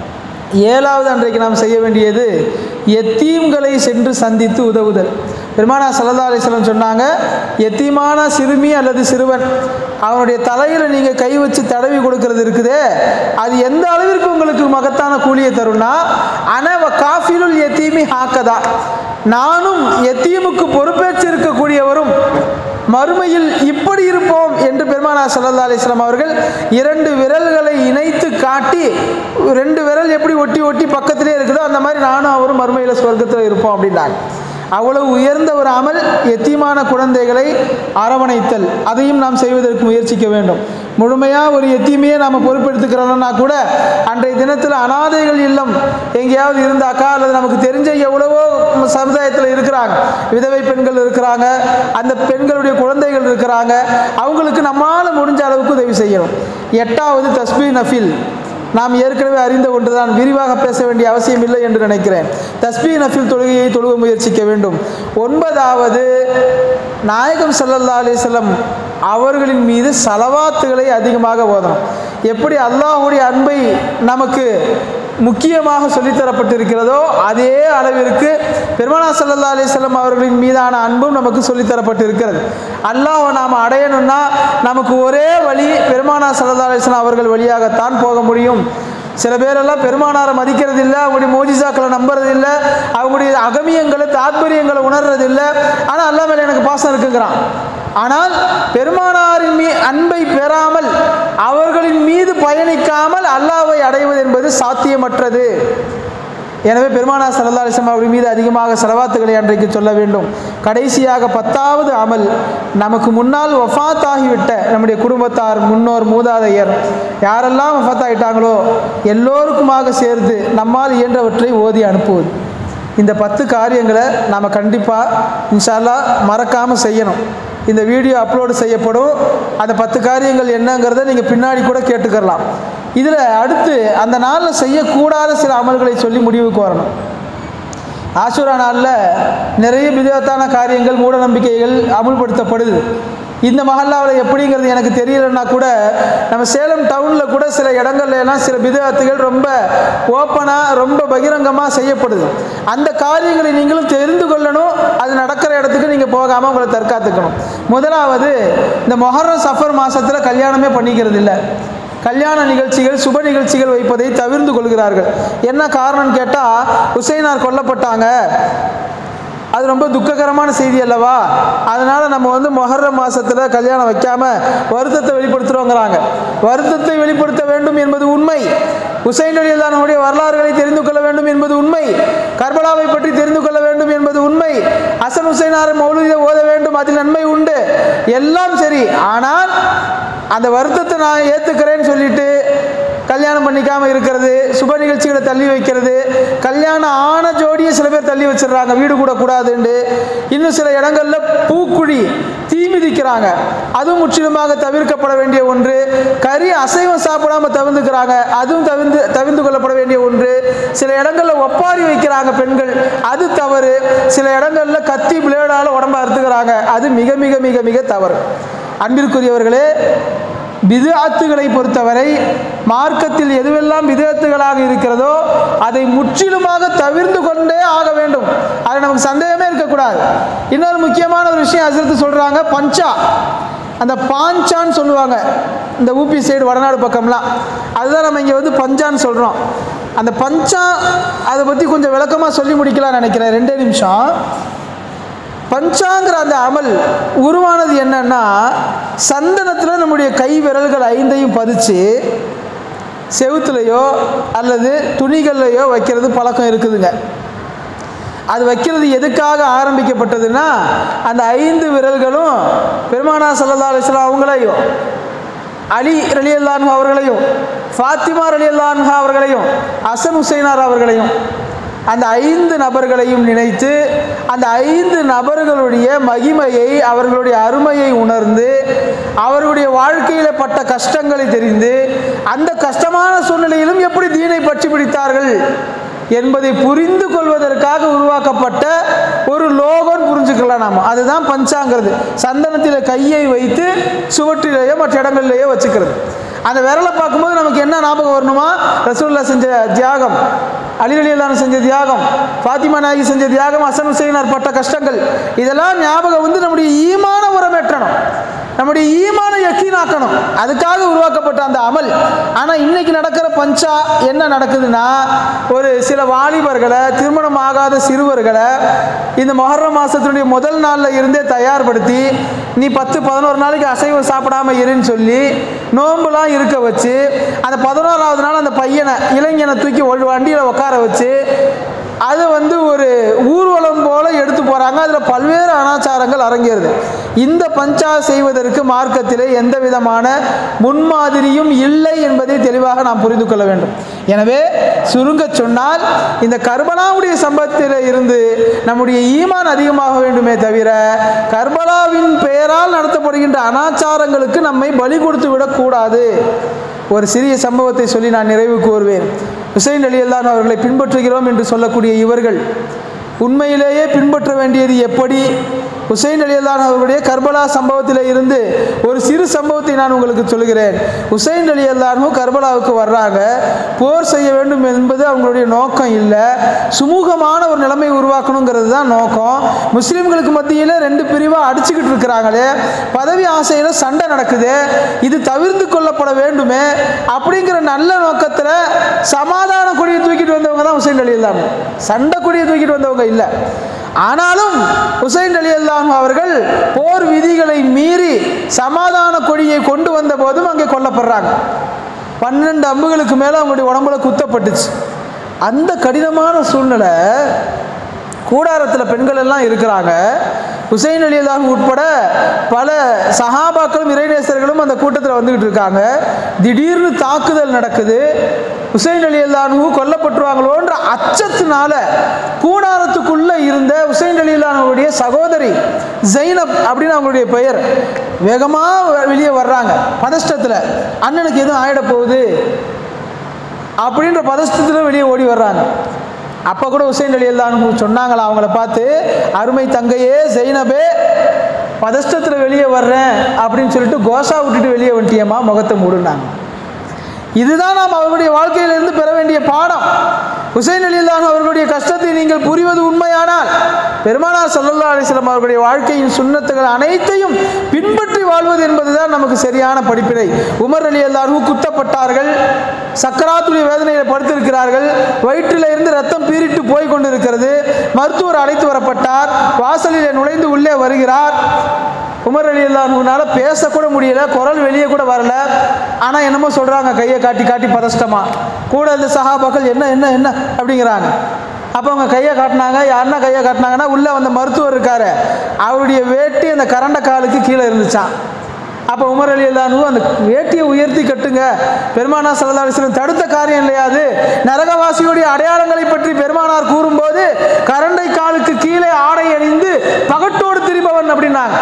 ஏழாவது அன்றைக்கு நாம் செய்ய வேண்டியது எத்தீம்களை சென்று சந்தித்து உதவுதல் பெருமானா சல்லா அலிஸ்லம் சொன்னாங்க எத்தீமான சிறுமி அல்லது சிறுவன் அவனுடைய தலையில் நீங்கள் கை வச்சு தடவி கொடுக்கறது இருக்குதே அது எந்த அளவிற்கு உங்களுக்கு மகத்தான கூலியை தரும்னா அனவ காஃபிலுல் எத்தீமி ஹாக்கதா நானும் எத்தீமுக்கு பொறுப்பேற்று இருக்கக்கூடியவரும் மறுமையில் இப்படி இருப்போம் என்று பெருமானா சல்லா அலிஸ்லாம் அவர்கள் இரண்டு விரல்களை இணைத்து காட்டி ரெண்டு விரல் எப்படி ஒட்டி ஒட்டி பக்கத்திலே இருக்குதோ அந்த மாதிரி நானும் அவரும் மறுமையில் சொர்க்கத்தில் இருப்போம் அப்படின்னாங்க அவ்வளவு உயர்ந்த ஒரு அமல் எத்தியமான குழந்தைகளை அரவணைத்தல் அதையும் நாம் செய்வதற்கு முயற்சிக்க வேண்டும் முழுமையாக ஒரு எத்தியுமையே நாம் பொறுப்பெடுத்துக்கிறோம்னா கூட அன்றைய தினத்தில் அனாதைகள் இல்லம் எங்கேயாவது இருந்தாக்கா அல்லது நமக்கு தெரிஞ்ச எவ்வளவோ சமுதாயத்தில் இருக்கிறாங்க விதவை பெண்கள் இருக்கிறாங்க அந்த பெண்களுடைய குழந்தைகள் இருக்கிறாங்க அவங்களுக்கு நம்மால் முடிஞ்ச அளவுக்கு உதவி செய்யணும் எட்டாவது தஸ்பீ நஃபில் நாம் ஏற்கனவே அறிந்த ஒன்றுதான் விரிவாக பேச வேண்டிய அவசியம் இல்லை என்று நினைக்கிறேன் தஸ்பீ நஃபில் தொழுகையை தொழுக முயற்சிக்க வேண்டும் ஒன்பதாவது நாயகம் சல்லல்லா அலிசல்லம் அவர்களின் மீது சலவாத்துகளை அதிகமாக ஓதணும் எப்படி அல்லாஹுடைய அன்பை நமக்கு முக்கியமாக சொல்லித்தரப்பட்டிருக்கிறதோ அதே அளவிற்கு பெருமானா சல்லல்லா அலிஸ்லம் அவர்களின் மீதான அன்பும் நமக்கு சொல்லித்தரப்பட்டிருக்கிறது அல்லாஹை நாம் அடையணும்னா நமக்கு ஒரே வழி பெருமானா சல்லல்லா அலிஸ்லாம் அவர்கள் வழியாகத்தான் போக முடியும் சில பேரெல்லாம் பெருமானாரை மதிக்கிறது இல்லை அவங்களுடைய மோஜிசாக்களை நம்புறது இல்லை அவங்களுடைய அகமியங்களை தாத்பரியங்களை உணர்றது இல்லை ஆனால் அல்லா மேலே எனக்கு பாசம் இருக்குங்கிறான் ஆனால் பெருமானாரின் மீ அன்பை பெறாமல் அவர்களின் மீது பயணிக்காமல் அல்லாவை அடைவது என்பது சாத்தியமற்றது எனவே பெருமானா சல்லா அலிஸ்லாம் அவர்கள் மீது அதிகமாக செலவாத்துகளை அன்றைக்கு சொல்ல வேண்டும் கடைசியாக பத்தாவது அமல் நமக்கு முன்னால் வஃத் ஆகிவிட்ட நம்முடைய குடும்பத்தார் முன்னோர் மூதாதையர் யாரெல்லாம் வஃத் ஆகிட்டாங்களோ எல்லோருக்குமாக சேர்த்து நம்மால் இயன்றவற்றை ஓதி அனுப்புவது இந்த பத்து காரியங்களை நாம் கண்டிப்பாக இன்ஷால்லா மறக்காமல் செய்யணும் இந்த வீடியோ அப்லோடு செய்யப்படும் அந்த பத்து காரியங்கள் என்னங்கிறத நீங்கள் பின்னாடி கூட கேட்டுக்கிறலாம் இதில் அடுத்து அந்த நாளில் செய்யக்கூடாத சில அமல்களை சொல்லி முடிவுக்கு வரணும் ஆசுரா நாளில் நிறைய விதத்தான காரியங்கள் மூட நம்பிக்கைகள் அமுல்படுத்தப்படுது இந்த மஹல்லாவில் எப்படிங்கிறது எனக்கு தெரியலன்னா கூட நம்ம சேலம் டவுனில் கூட சில இடங்கள்ல எல்லாம் சில விதத்துகள் ரொம்ப ஓப்பனாக ரொம்ப பகிரங்கமாக செய்யப்படுது அந்த காரியங்களை நீங்களும் தெரிந்து கொள்ளணும் அது நடக்கிற இடத்துக்கு நீங்கள் போக போகாமல் உங்களை தற்காத்துக்கணும் முதலாவது இந்த மொஹர்ரம் சஃபர் மாசத்துல கல்யாணமே பண்ணிக்கிறது இல்லை கல்யாண நிகழ்ச்சிகள் சுப நிகழ்ச்சிகள் வைப்பதை தவிர்த்து கொள்கிறார்கள் என்ன காரணம்னு கேட்டால் ஹுசைனார் கொல்லப்பட்டாங்க அது ரொம்ப துக்ககரமான செய்தி அல்லவா அதனால நம்ம வந்து மொஹர்ர மாசத்துல கல்யாணம் வைக்காம வருத்தத்தை வெளிப்படுத்துறோங்கிறாங்க வருத்தத்தை வெளிப்படுத்த வேண்டும் என்பது உண்மை ஹுசைன் அலி அல்லானுடைய வரலாறுகளை தெரிந்து கொள்ள வேண்டும் என்பது உண்மை கர்பலாவை பற்றி தெரிந்து கொள்ள வேண்டும் என்பது உண்மை அசன் ஹுசைனார் மௌலூதை ஓத வேண்டும் அதில் நன்மை உண்டு எல்லாம் சரி ஆனால் அந்த வருத்தத்தை நான் ஏத்துக்கிறேன்னு சொல்லிட்டு கல்யாணம் பண்ணிக்காம இருக்கிறது சுப நிகழ்ச்சிகளை தள்ளி வைக்கிறது கல்யாணம் ஆன ஜோடியை சில பேர் தள்ளி வச்சிடுறாங்க வீடு கூட கூடாதுண்டு இன்னும் சில இடங்கள்ல பூக்குழி தீ மிதிக்கிறாங்க அதுவும் முற்றிலுமாக தவிர்க்கப்பட வேண்டிய ஒன்று கறி அசைவம் சாப்பிடாம தவிர்த்துக்கிறாங்க அதுவும் தவிர்த்து தவிர்த்து கொள்ளப்பட வேண்டிய ஒன்று சில இடங்கள்ல ஒப்பாரி வைக்கிறாங்க பெண்கள் அது தவறு சில இடங்கள்ல கத்தி பிளேடால உடம்ப அறுத்துக்கிறாங்க அது மிக மிக மிக மிக தவறு அன்பிற்குரியவர்களே பிதுஅத்துகளை பொறுத்தவரை மார்க்கத்தில் எதுவெல்லாம் பிதுஅத்துகளாக இருக்கிறதோ அதை முற்றிலுமாக தவிர்ந்து கொண்டே ஆக வேண்டும் அது நமக்கு சந்தேகமே இருக்கக்கூடாது இன்னொரு முக்கியமான ஒரு விஷயம் அசரத்து சொல்றாங்க பஞ்சா அந்த பாஞ்சான்னு சொல்லுவாங்க இந்த ஊபி சைடு வடநாடு பக்கம்லாம் அதுதான் நம்ம இங்கே வந்து பஞ்சான்னு சொல்கிறோம் அந்த பஞ்சா அதை பற்றி கொஞ்சம் விளக்கமாக சொல்லி முடிக்கலாம்னு நினைக்கிறேன் ரெண்டே நிமிஷம் பஞ்சாங்கிற அந்த அமல் உருவானது என்னன்னா சந்தனத்தில் நம்முடைய கை விரல்கள் ஐந்தையும் பதிச்சு செவுத்துலையோ அல்லது துணிகள்லையோ வைக்கிறது பழக்கம் இருக்குதுங்க அது வைக்கிறது எதுக்காக ஆரம்பிக்கப்பட்டதுன்னா அந்த ஐந்து விரல்களும் பெருமானா சல்லா அலிஸ்லாம் அவங்களையும் அலி ரலியல்லான்ஹா அவர்களையும் ஃபாத்திமா ரலியல்லான்ஹா அவர்களையும் அசன் ஹுசைனார் அவர்களையும் அந்த ஐந்து நபர்களையும் நினைத்து அந்த ஐந்து நபர்களுடைய மகிமையை அவர்களுடைய அருமையை உணர்ந்து அவர்களுடைய வாழ்க்கையில் பட்ட கஷ்டங்களை தெரிந்து அந்த கஷ்டமான சூழ்நிலையிலும் எப்படி தீனை பற்றி பிடித்தார்கள் என்பதை புரிந்து கொள்வதற்காக உருவாக்கப்பட்ட ஒரு லோகோன்னு புரிஞ்சுக்கலாம் நாம அதுதான் பஞ்சாங்கிறது சந்தனத்தில் கையை வைத்து சுவற்றிலேயோ மற்ற இடங்கள்லேயோ வச்சுக்கிறது அந்த விரலை பார்க்கும்போது நமக்கு என்ன ஞாபகம் வரணுமா ரசூல்லா செஞ்ச தியாகம் அலி அலி அல்லாஹ் செஞ்ச தியாகம் ஃபாத்திமா நாயகி செஞ்ச தியாகம் அசன் ஹுசைனார் பட்ட கஷ்டங்கள் இதெல்லாம் ஞாபகம் வந்து நம்முடைய ஈமான உரமேற்றணும் நம்முடைய ஈமான யக்கீனாக்கணும் அதுக்காக உருவாக்கப்பட்ட அந்த அமல் ஆனால் இன்னைக்கு நடக்கிற பஞ்சா என்ன நடக்குதுன்னா ஒரு சில வாலிபர்களை திருமணம் ஆகாத சிறுவர்களை இந்த மொஹர்ரம் மாசத்தினுடைய முதல் நாளில் இருந்தே தயார்படுத்தி நீ பத்து பதினோரு நாளைக்கு அசைவம் சாப்பிடாம இருன்னு சொல்லி நோன்புலாம் இருக்க வச்சு அந்த பதினோராவது நாள் அந்த பையனை இளைஞனை தூக்கி ஒரு வண்டியில் உட்கார வச்சு அதை வந்து ஒரு ஊர்வலம் போல எடுத்து போகிறாங்க அதில் பல்வேறு அனாச்சாரங்கள் அரங்கேறுது இந்த பஞ்சா செய்வதற்கு மார்க்கத்திலே எந்த விதமான முன்மாதிரியும் இல்லை என்பதை தெளிவாக நாம் புரிந்து கொள்ள வேண்டும் எனவே சுருங்க சொன்னால் இந்த கர்பலாவுடைய சம்பவத்தில் இருந்து நம்முடைய ஈமான் அதிகமாக வேண்டுமே தவிர கர்பலாவின் பெயரால் நடத்தப்படுகின்ற அனாச்சாரங்களுக்கு நம்மை பலி கொடுத்து விடக்கூடாது ஒரு சிறிய சம்பவத்தை சொல்லி நான் நிறைவு கூறுவேன் ஹுசைன் அலி அல்லான் அவர்களை பின்பற்றுகிறோம் என்று சொல்லக்கூடிய இவர்கள் உண்மையிலேயே பின்பற்ற வேண்டியது எப்படி ஹுசைன் அலி அல்லான் அவர்களுடைய கர்பலா சம்பவத்தில் இருந்து ஒரு சிறு சம்பவத்தை நான் உங்களுக்கு சொல்கிறேன் ஹுசைன் அலி அல்லானும் கர்பலாவுக்கு வர்றாங்க போர் செய்ய வேண்டும் என்பது அவங்களுடைய நோக்கம் இல்லை சுமூகமான ஒரு நிலைமை உருவாக்கணுங்கிறது தான் நோக்கம் முஸ்லீம்களுக்கு மத்தியில் ரெண்டு பிரிவாக அடிச்சுக்கிட்டு இருக்கிறாங்களே பதவி ஆசையில் சண்டை நடக்குது இது தவிர்த்து கொள்ளப்பட வேண்டுமே அப்படிங்கிற நல்ல நோக்கத்தில் சமாதான கொடியை தூக்கிட்டு வந்தவங்க தான் ஹுசைன் அலி அல்லான் சண்டை கொடியை தூக்கிட்டு வந்தவங்க இல்லை ஆனாலும் ஹுசைன் அலி அல்லாஹ் அவர்கள் போர் விதிகளை மீறி சமாதான கொடியை கொண்டு வந்த போதும் அங்கே கொல்லப்படுறாங்க பன்னெண்டு அம்புகளுக்கு மேலே அவங்களுடைய உடம்புல குத்தப்பட்டுச்சு அந்த கடினமான சூழ்நிலை கூடாரத்தில் பெண்கள் எல்லாம் இருக்கிறாங்க ஹுசைன் அலி அல்லாஹ் உட்பட பல சஹாபாக்களும் இறைநேசர்களும் அந்த கூட்டத்தில் வந்துக்கிட்டு இருக்காங்க திடீர்னு தாக்குதல் நடக்குது ஹுசைன் அலி அல்லாஹு கொல்லப்பட்டுருவாங்களோன்ற அச்சத்தினால கூடாரத்துக்குள்ள இருந்த ஹுசைன் அலி அல்லாஹுடைய சகோதரி ஜைனப் அப்படின்னு அவங்களுடைய பெயர் வேகமாக வெளியே வர்றாங்க பதஷ்டத்தில் அண்ணனுக்கு எதுவும் ஆயிட போகுது அப்படின்ற பதஷ்டத்தில் வெளியே ஓடி வர்றாங்க அப்போ கூட ஹுசைன் அலி அல்லாஹு சொன்னாங்களா அவங்கள பார்த்து அருமை தங்கையே ஜெய்னபே பதஷ்டத்தில் வெளியே வர்றேன் அப்படின்னு சொல்லிட்டு கோஷா விட்டுட்டு வெளியே வந்துட்டியம்மா முகத்தை மூடுனாங்க இதுதான் நாம் அவர்களுடைய வாழ்க்கையிலிருந்து பெற வேண்டிய பாடம் ஹுசைன் அலிலான் அவர்களுடைய கஷ்டத்தை நீங்கள் புரிவது உண்மையானால் பெருமானார் சல்லல்லா அலிஸ்லாம் அவர்களுடைய வாழ்க்கையின் சுண்ணத்துகள் அனைத்தையும் பின்பற்றி வாழ்வது என்பதுதான் நமக்கு சரியான படிப்பினை உமர் அலி அல்லாஹு குத்தப்பட்டார்கள் சக்கராத்துடைய வேதனையில் படுத்திருக்கிறார்கள் வயிற்றில் இருந்து ரத்தம் பீறிட்டு போய் கொண்டிருக்கிறது மருத்துவர் அழைத்து வரப்பட்டார் வாசலில் நுழைந்து உள்ளே வருகிறார் உமர் அலி அல்லாஹுனால பேசக்கூட முடியல குரல் வெளியே கூட வரல ஆனால் என்னமோ சொல்கிறாங்க கையை காட்டி காட்டி பதஷ்டமா கூட இந்த சஹாபாக்கள் என்ன என்ன என்ன அப்படிங்கிறாங்க அப்போ அவங்க கையை காட்டினாங்க யாருன்னா கையை காட்டினாங்கன்னா உள்ளே வந்த மருத்துவர் இருக்காரு அவருடைய வேட்டி அந்த கரண்ட காலுக்கு கீழே இருந்துச்சான் அப்போ உமர் அலி அல்லானு அந்த வேட்டியை உயர்த்தி கட்டுங்க பெருமானா சல்லா அலிஸ்லம் தடுத்த காரியம் இல்லையா அது நரகவாசியுடைய அடையாளங்களை பற்றி பெருமானார் கூறும்போது கரண்டை காலுக்கு கீழே ஆடை அணிந்து பகட்டோடு திரிபவன் அப்படின்னாங்க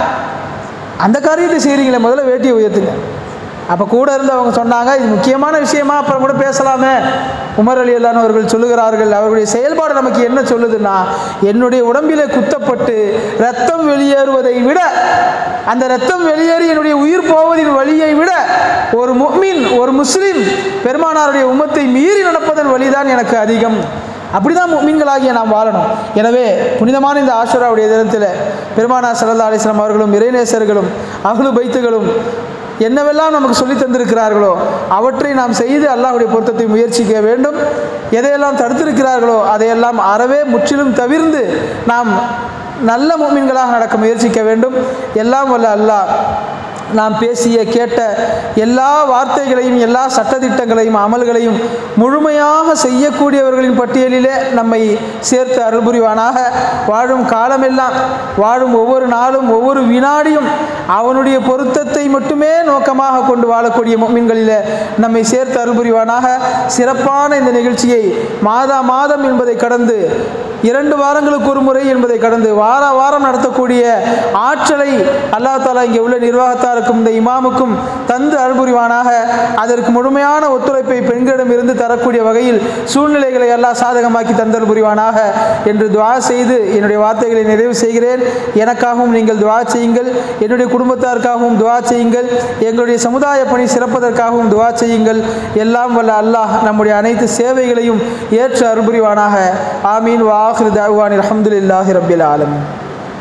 அந்த காரியத்தை செய்கிறீங்களே முதல்ல வேட்டியை உயர்த்துங்க அப்போ கூட இருந்து அவங்க சொன்னாங்க இது முக்கியமான விஷயமா அப்புறம் கூட பேசலாமே உமர் அலி அல்லான் அவர்கள் சொல்லுகிறார்கள் அவர்களுடைய செயல்பாடு நமக்கு என்ன சொல்லுதுன்னா என்னுடைய உடம்பிலே குத்தப்பட்டு ரத்தம் வெளியேறுவதை விட அந்த ரத்தம் வெளியேறி என்னுடைய உயிர் போவதின் வழியை விட ஒரு முஃமின் ஒரு முஸ்லீம் பெருமானாருடைய உம்மத்தை மீறி நடப்பதன் வழிதான் எனக்கு அதிகம் அப்படிதான் முக்மீன்களாகிய நாம் வாழணும் எனவே புனிதமான இந்த ஆஷுராவுடைய தினத்தில் பெருமானா சல்லா அலிஸ்லாம் அவர்களும் இறைநேசர்களும் அகலு பைத்துகளும் என்னவெல்லாம் நமக்கு சொல்லி தந்திருக்கிறார்களோ அவற்றை நாம் செய்து அல்லாஹ்வுடைய பொருத்தத்தை முயற்சிக்க வேண்டும் எதையெல்லாம் தடுத்திருக்கிறார்களோ அதையெல்லாம் அறவே முற்றிலும் தவிர்ந்து நாம் நல்ல முக்மீன்களாக நடக்க முயற்சிக்க வேண்டும் எல்லாம் வல்ல அல்லாஹ் நாம் பேசிய கேட்ட எல்லா வார்த்தைகளையும் எல்லா சட்டதிட்டங்களையும் அமல்களையும் முழுமையாக செய்யக்கூடியவர்களின் பட்டியலிலே நம்மை சேர்த்து அருள் புரிவானாக வாழும் காலமெல்லாம் வாழும் ஒவ்வொரு நாளும் ஒவ்வொரு வினாடியும் அவனுடைய பொருத்தத்தை மட்டுமே நோக்கமாக கொண்டு வாழக்கூடிய மீன்களில் நம்மை சேர்த்து அருள் புரிவானாக சிறப்பான இந்த நிகழ்ச்சியை மாதா மாதம் என்பதை கடந்து இரண்டு வாரங்களுக்கு ஒரு முறை என்பதை கடந்து வார வாரம் நடத்தக்கூடிய ஆற்றலை அல்லாஹ் தாலா இங்கே உள்ள நிர்வாகத்தாருக்கும் இந்த இமாமுக்கும் தந்து அருள்புரிவானாக அதற்கு முழுமையான ஒத்துழைப்பை பெண்களிடம் இருந்து தரக்கூடிய வகையில் சூழ்நிலைகளை எல்லாம் சாதகமாக்கி தந்தல் புரிவானாக என்று துவா செய்து என்னுடைய வார்த்தைகளை நிறைவு செய்கிறேன் எனக்காகவும் நீங்கள் துவா செய்யுங்கள் என்னுடைய குடும்பத்தாருக்காகவும் துவா செய்யுங்கள் எங்களுடைய சமுதாய பணி சிறப்பதற்காகவும் துவா செய்யுங்கள் எல்லாம் வல்ல அல்லாஹ் நம்முடைய அனைத்து சேவைகளையும் ஏற்று அருள்புரிவானாக ஆமீன் வாஹிர் தாவான் அலமதுல்லாஹி ரபில் ஆலமின்